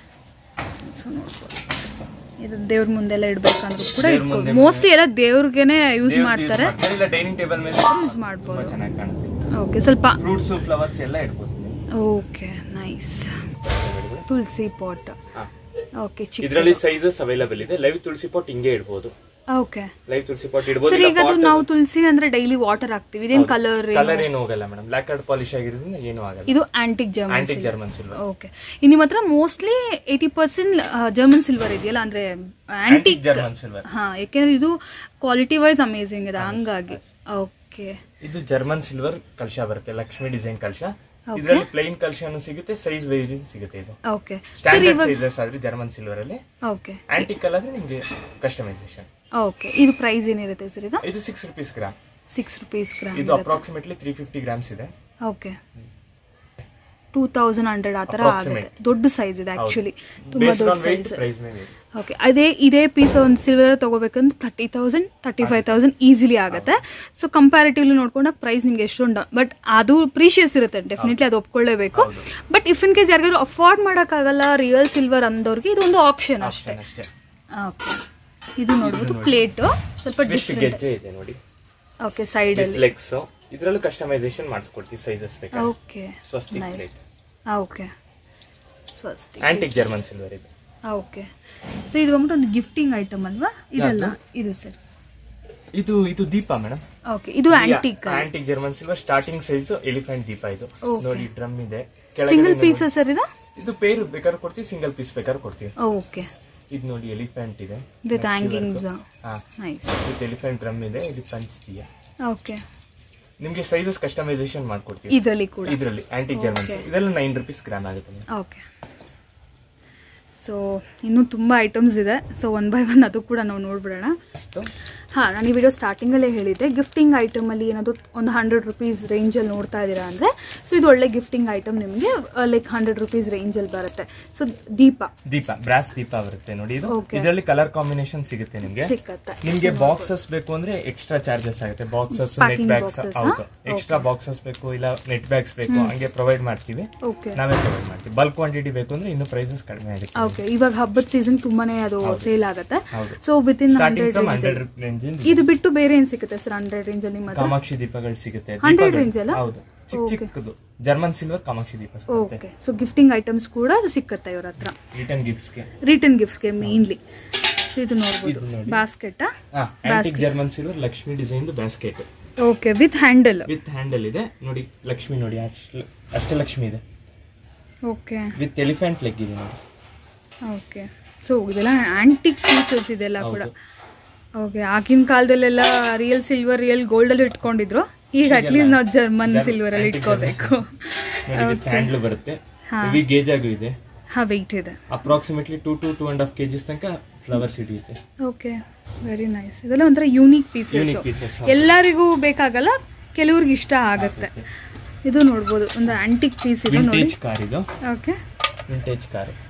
ಸೊ ನೋಡ್ಬೋದು ಇದು ದೇವ್ರ ಮುಂದೆಲ್ಲ ಇಡ್ಬೇಕಂದ್ರೂ ಕೂಡ ದೇವ್ರ ಇಟ್ಬೋದು ಮುಂದೆ ಮೋಸ್ಟ್ಲಿ ಎಲ್ಲ ದೇವ್ರಿಗೆನೆ ಯೂಸ್ ಮಾಡ್ತಾರೆ ಇಲ್ಲ ಡೈನಿಂಗ್ ಟೇಬಲ್ ಮೇಲೆ ಯೂಸ್ ಮಾಡ್ಬೋದು ತುಂಬಾ ಚೆನ್ನಾಗಿ ಕಾಣುತ್ತೆ ಓಕೆ ಸ್ವಲ್ಪ ಫ್ರೂಟ್ಸ್ ಫ್ಲವರ್ಸ್ ಎಲ್ಲ ಇಡ್ಬೋದು ನೀವು. ಓಕೆ ನೈಸ್ ತುಳಸಿ ಪಾಟ್ ಓಕೆ ಚಿಕ್ಕ ಇದರಲ್ಲಿ ಸೈಜಸ್ ಅವೈಲೇಬಲ್ ಇದೆ ಲೈವ್ ತುಳಸಿ ಪಾಟ್ ಹಿಂಗೆ ಇಡ್ಬೋದು ಓಕೆ ಲೈವ್ ತುಳಸಿ ಪಾಟ್ ಇಡ್ಬೋದು ಸರ್ ಈಗ ಅದು ನಾವು ತುಳಸಿ ಅಂದ್ರೆ ಡೈಲಿ ವಾಟರ್ ಹಾಕ್ತಿವಿ ಇದೇನ್ ಕಲರ್ ಕಲರ್ ಏನು ಹೋಗಲ್ಲ ಮೇಡಮ್ ಬ್ಲಾಕ್ ಕಾರ್ಡ್ ಪಾಲಿಶ್ ಆಗಿರೋದ್ರಿಂದ ಏನು ಆಗಲ್ಲ ಇದು antique German antique German silver okay ನಿಮ್ಮ ಹತ್ರ mostly eighty percent German silver ಇದೆಯಲ್ಲ ಅಂದ್ರೆ ಆಂಟಿಕ್ ಆಂಟಿಕ್ ಜರ್ಮನ್ ಸಿಲ್ವರ್ ಹಾ ಯಾಕೆಂದ್ರೆ ಇದು ಕ್ವಾಲಿಟಿ ವೈಸ್ ಅಮೇಸಿಂಗ್ ಇದೆ ಹಂಗಾಗಿ ಓಕೆ ಇದು ಜರ್ಮನ್ ಸಿಲ್ವರ್ ಕಲಶ ಬರುತ್ತೆ ಲಕ್ಷ್ಮಿ ಡಿಸೈನ್ ಕಲಶ ಇದರಲ್ಲಿ ಪ್ಲೈನ್ ಕಲಶನು ಸಿಗುತ್ತೆ ಸೈಜ್ ವೈಸ್ ಸಿಗುತ್ತೆ ಇದು ಓಕೆ ಸರ್ ಸ್ಟ್ಯಾಂಡರ್ಡ್ ಇವಾಗ ಸೈಜಸ್ ಆದ್ರೆ ಜರ್ಮನ್ ಸಿಲ್ವರ್ ಅಲ್ಲಿ ಓಕೆ ಆಂಟಿಕ್ ಆದ್ರೆ ನಿಮ್ಗೆ ಕಸ್ಟಮೈಸೇಷನ್ ಓಕೆ ಇದು ಪ್ರೈಸ್ ಏನಿರುತ್ತೆ ಸರ್ ಇದು ಇದು six rupees gram six rupees gram ಇದು ಅಪ್ರಾಕ್ಸಿಮೇಟ್ಲಿ ತ್ರೀ ಫಿಫ್ಟಿ ಗ್ರಾಮ್ಸ್ ಇದೆ ಓಕೆ ಟೂ ತೌಸಂಡ್ ಹಂಡ್ರೆಡ್ ಆ ಥರ ಆಗುತ್ತೆ Approximate. ದೊಡ್ಡ ಸೈಜ್ ಇದೆ ಆಕ್ಚುಲಿ ತುಂಬಾ ಬೇಸ್ಡ್ ದೊಡ್ಡ ಆನ್ ವೆಯ್ಟ್ ಸೈಜ್ ಪ್ರೈಸ್ ಮೇಲೆ ಓಕೆ ಅದೇ ಇದೇ ಪೀಸ್ ಒಂದು ಸಿಲ್ವರ್ ತಗೋಬೇಕಂದ್ರೆ thirty thousand thirty five thousand easily ಆಗುತ್ತೆ ಸೊ ಕಂಪ್ಯಾರಿಟಿವ್ಲಿ ನೋಡ್ಕೊಂಡಾಗ ಪ್ರೈಸ್ ನಿಮ್ಗೆ ಎಷ್ಟೊಂದು ಬಟ್ ಅದು ಪ್ರೀಶಿಯಸ್ ಇರುತ್ತೆ ಡೆಫಿನೆಟ್ಲಿ ಅದು ಒಪ್ಕೊಳ್ಳೇಬೇಕು ಬಟ್ ಇಫ್ ಇನ್ ಕೇಸ್ ಯಾರಿಗಾದ್ರು ಅಫೋರ್ಡ್ ಮಾಡೋಕ್ಕಾಗಲ್ಲ ರಿಯಲ್ ಸಿಲ್ವರ್ ಅಂದವ್ರಿಗೆ ಇದೊಂದು ಆಪ್ಷನ್ ಅಷ್ಟೇ ಅಷ್ಟೇ ಓಕೆ ಇದು ನೋಡ್ಬೋದು ಪ್ಲೇಟು ಸ್ವಲ್ಪ ವಿತ್ ಡಿಫ್ರೆಂಟ್ ಗೆಜ್ಜೆ ಇದೆ ನೋಡಿ ಓಕೆ ವಿತ್ ಸೈಡಲ್ಲಿ ಲೆಗ್ಸ್ ಇದರಲ್ಲೂ ಕಸ್ಟಮೈಸೇಷನ್ ಮಾಡಿಸ್ಕೊಡ್ತೀವಿ ಸೈಜಸ್ ಬೇಕಾದ್ರೆ ಓಕೆ ಸ್ವಸ್ತಿಕ್ ಪ್ಲೇಟ್ ಓಕೆ ಸ್ವಸ್ತಿ ಆಂಟಿಕ್ ಜರ್ಮನ್ ಸಿಲ್ವರ್ ಇದು ಓಕೆ ಸೊ ಇದು ಬಂದ್ಬಿಟ್ಟು ಒಂದು ಗಿಫ್ಟಿಂಗ್ ಐಟಮ್ ಅಲ್ವಾ ಇದಲ್ಲ ಇದು ಸರ್ ಇದು ಇದು ದೀಪ ಮೇಡಮ್ ಓಕೆ ಇದು antique antique German silver starting size elephant ದೀಪ ಇದು Okay. ನೋಡಿ ಡ್ರಮ್ ಇದೆ ಸಿಂಗಲ್ ಕೆಳಗಡೆ ಪೀಸ್ ಸರ್ ಇದು ನೋಡಿ. ಇದು ಪೇರ್ ಬೇಕಾದ್ರೆ ಕೊಡ್ತೀವಿ ಸಿಂಗಲ್ ಪೀಸ್ ಬೇಕಾದ್ರೆ ಕೊಡ್ತೀವಿ ಓಕೆ ಇದು ನೋಡಿ ಎಲಿಫೆಂಟ್ ಇದೆ ವಿತ್ ಹ್ಯಾಂಗಿಂಗ್ಸ್ ಹಾ ನೈಸ್ ವಿತ್ ಎಲಿಫೆಂಟ್ ಡ್ರಮ್ ಇದೆ ಇದು ಪಂಚ್ತೀಯ ಓಕೆ ನಿಮ್ಗೆ ಸೈಜಸ್ ಕಸ್ಟಮೈಸೇಷನ್ ಮಾಡ್ಕೊಡ್ತೀವಿ ಇದರಲ್ಲಿ ಕೂಡ ಇದರಲ್ಲಿ ಆಂಟಿಕ್ ಜರ್ಮನ್ ಇದೆಲ್ಲ ನೈನ್ ರುಪೀಸ್ ಗ್ರಾಮ್ ಆಗುತ್ತೆ ನಿಮ್ಗೆ. ಓಕೆ ಸೊ ಇನ್ನೂ ತುಂಬ ಐಟಮ್ಸ್ ಇದೆ ಸೊ ಒನ್ ಬೈ ಒನ್ ಅದು ಕೂಡ ನಾವು ನೋಡ್ಬಿಡೋಣ ಅಷ್ಟು ಹಾಂ ನಾನು ಈ ವಿಡಿಯೋ ಸ್ಟಾರ್ಟಿಂಗಲ್ಲೇ ಹೇಳಿದ್ದೆ ಗಿಫ್ಟಿಂಗ್ ಐಟಮಲ್ಲಿ ಏನಾದರೂ ಒಂದು ಹಂಡ್ರೆಡ್ ರುಪೀಸ್ ರೇಂಜಲ್ಲಿ ನೋಡ್ತಾ ಇದ್ದೀರಾ ಅಂದರೆ ಸೊ ಇದು ಒಳ್ಳೆ ಗಿಫ್ಟಿಂಗ್ ಐಟಮ್ ನಿಮಗೆ ಲೈಕ್ ಹಂಡ್ರೆಡ್ ರುಪೀಸ್ ರೇಂಜಲ್ಲಿ ಬರುತ್ತೆ ಸೊ ದೀಪ ದೀಪ ಬ್ರಾಸ್ ದೀಪ ಬರುತ್ತೆ ನೋಡಿ ಇದು Okay. ಇದರಲ್ಲಿ ಕಲರ್ ಕಾಂಬಿನೇಷನ್ ಸಿಗುತ್ತೆ ನಿಮ್ಗೆ ಸಿಕ್ಕತ್ತೆ ನಿಮ್ಗೆ ಬಾಕ್ಸಸ್ ಬೇಕು ಅಂದ್ರೆ ಎಕ್ಸ್ಟ್ರಾ ಚಾರ್ಜಸ್ ಆಗುತ್ತೆ boxes net Packing bags boxes, ಹೌದು ಹಾ? ಎಕ್ಸ್ಟ್ರಾ ಬಾಕ್ಸಸ್ ಬೇಕು ಇಲ್ಲ ನೆಟ್ ಬ್ಯಾಗ್ಸ್ ಬೇಕು ಹಂಗೆ ಪ್ರೊವೈಡ್ ಮಾಡ್ತೀವಿ ಓಕೆ ನಾವೇ ಪ್ರೊವೈಡ್ ಮಾಡ್ತೀವಿ ಬಲ್ಕ್ ಕ್ವಾಂಟಿಟಿ ಬೇಕು ಅಂದ್ರೆ ಇನ್ನು ಪ್ರೈಸಸ್ ಕಡಿಮೆ ಆಗುತ್ತೆ ಓಕೆ ಇವಾಗ ಹಬ್ಬದ ಸೀಸನ್ ತುಂಬಾನೇ ಅದು ಸೇಲ್ ಆಗುತ್ತೆ ಹೌದು. So with in starting from hundred hundred range ಇದು ಬಿಟ್ಟು ಬೇರೆ ಏನ್ ಸಿಗುತ್ತೆ ಸರ್ ಹಂಡ್ರೆಡ್ ರೇಂಜ್ ಅಲ್ಲಿ ನಿಮ್ಮ ಹತ್ರ ಕಾಮಾಕ್ಷಿ ದೀಪಗಳು ಸಿಗುತ್ತೆ 100 ದೀಪಗಳು- range ಅಲ್ಲ? ಹೌದು ಚಿಕ್ಕ Okay. ಚಿಕ್ಕದು ಜರ್ಮನ್ ಸಿಲ್ವರ್ ಕಾಮಾಕ್ಷಿ ದೀಪ ಸಿಗುತ್ತೆ ಓಕೆ ಸೊ ಗಿಫ್ಟಿಂಗ್ ಐಟಮ್ಸ್ ಕೂಡ ಸಿಕ್ಕತ್ತೆ ಇವ್ರ ಹತ್ರ ರಿಟರ್ನ್ ಗಿಫ್ಟ್ಸ್ಗೆ ರಿಟರ್ನ್ ಗಿಫ್ಟ್ಸ್ಗೆ ಮೇನ್ಲಿ ಸೊ ಇದು ನೋಡ್ಬೋದು ಇದು ನೋಡಿ. Basket antique German silver Lakshmi design basket okay with handle with handle ಇದೆ ನೋಡಿ ಲಕ್ಷ್ಮಿ ನೋಡಿ ಅಷ್ಟ ಅಷ್ಟಲಕ್ಷ್ಮಿ ಇದೆ ಓಕೆ ವಿತ್ ಎಲಿಫೆಂಟ್ ಲೆಗ್ ಇದೆ ನೋಡಿ ಓಕೆ ಸೊ ಇದೆಲ್ಲ ಆಂಟಿಕ್ ಪೀಸಸ್ ಇದೆಲ್ಲ ಕೂಡ ಓಕೆ ಆಗಿನ ಕಾಲದಲ್ಲೆಲ್ಲ ರಿಯಲ್ ಸಿಲ್ವರ್ ರಿಯಲ್ ಗೋಲ್ಡ್ ಅಲ್ಲಿ ಇಟ್ಕೊಂಡಿದ್ರು ಈಗ ಅಟ್ಲೀಸ್ಟ್ ನಾವು ಜರ್ಮನ್ ಸಿಲ್ವರ್ ಅಲ್ಲಿ ಇಟ್ಕೋಬೇಕು ನೋಡಿ ವಿತ್ ಹ್ಯಾಂಡ್ಲ್ ಬರುತ್ತೆ ಹೆವಿ ಗೇಜ್ ಆಗು ಇದೆ ಹಾ ವೆಯ್ಟ್ ಇದೆ approximately two to two and half kgs ತನಕ ಫ್ಲವರ್ಸ್ ಹಿಡಿಯುತ್ತೆ ಓಕೆ ವೆರಿ ನೈಸ್ ಇದೆಲ್ಲ ಒಂಥರ ಯೂನಿಕ್ ಯೂನಿಕ್ ಪೀಸಸ್ ಪೀಸಸ್ ಎಲ್ಲರಿಗೂ ಬೇಕಾಗಲ್ಲ ಕೆಲವ್ರಿಗೆ ಇಷ್ಟ ಆಗತ್ತೆ ಇದು ನೋಡ್ಬೋದು ಒಂದು ಆಂಟಿಕ್ ಪೀಸ್ ಇದೆ ನೋಡಿ ವಿಂಟೇಜ್ ಕಾರ್ ಇದು ಓಕೆ ವಿಂಟೇಜ್ ಕಾರ್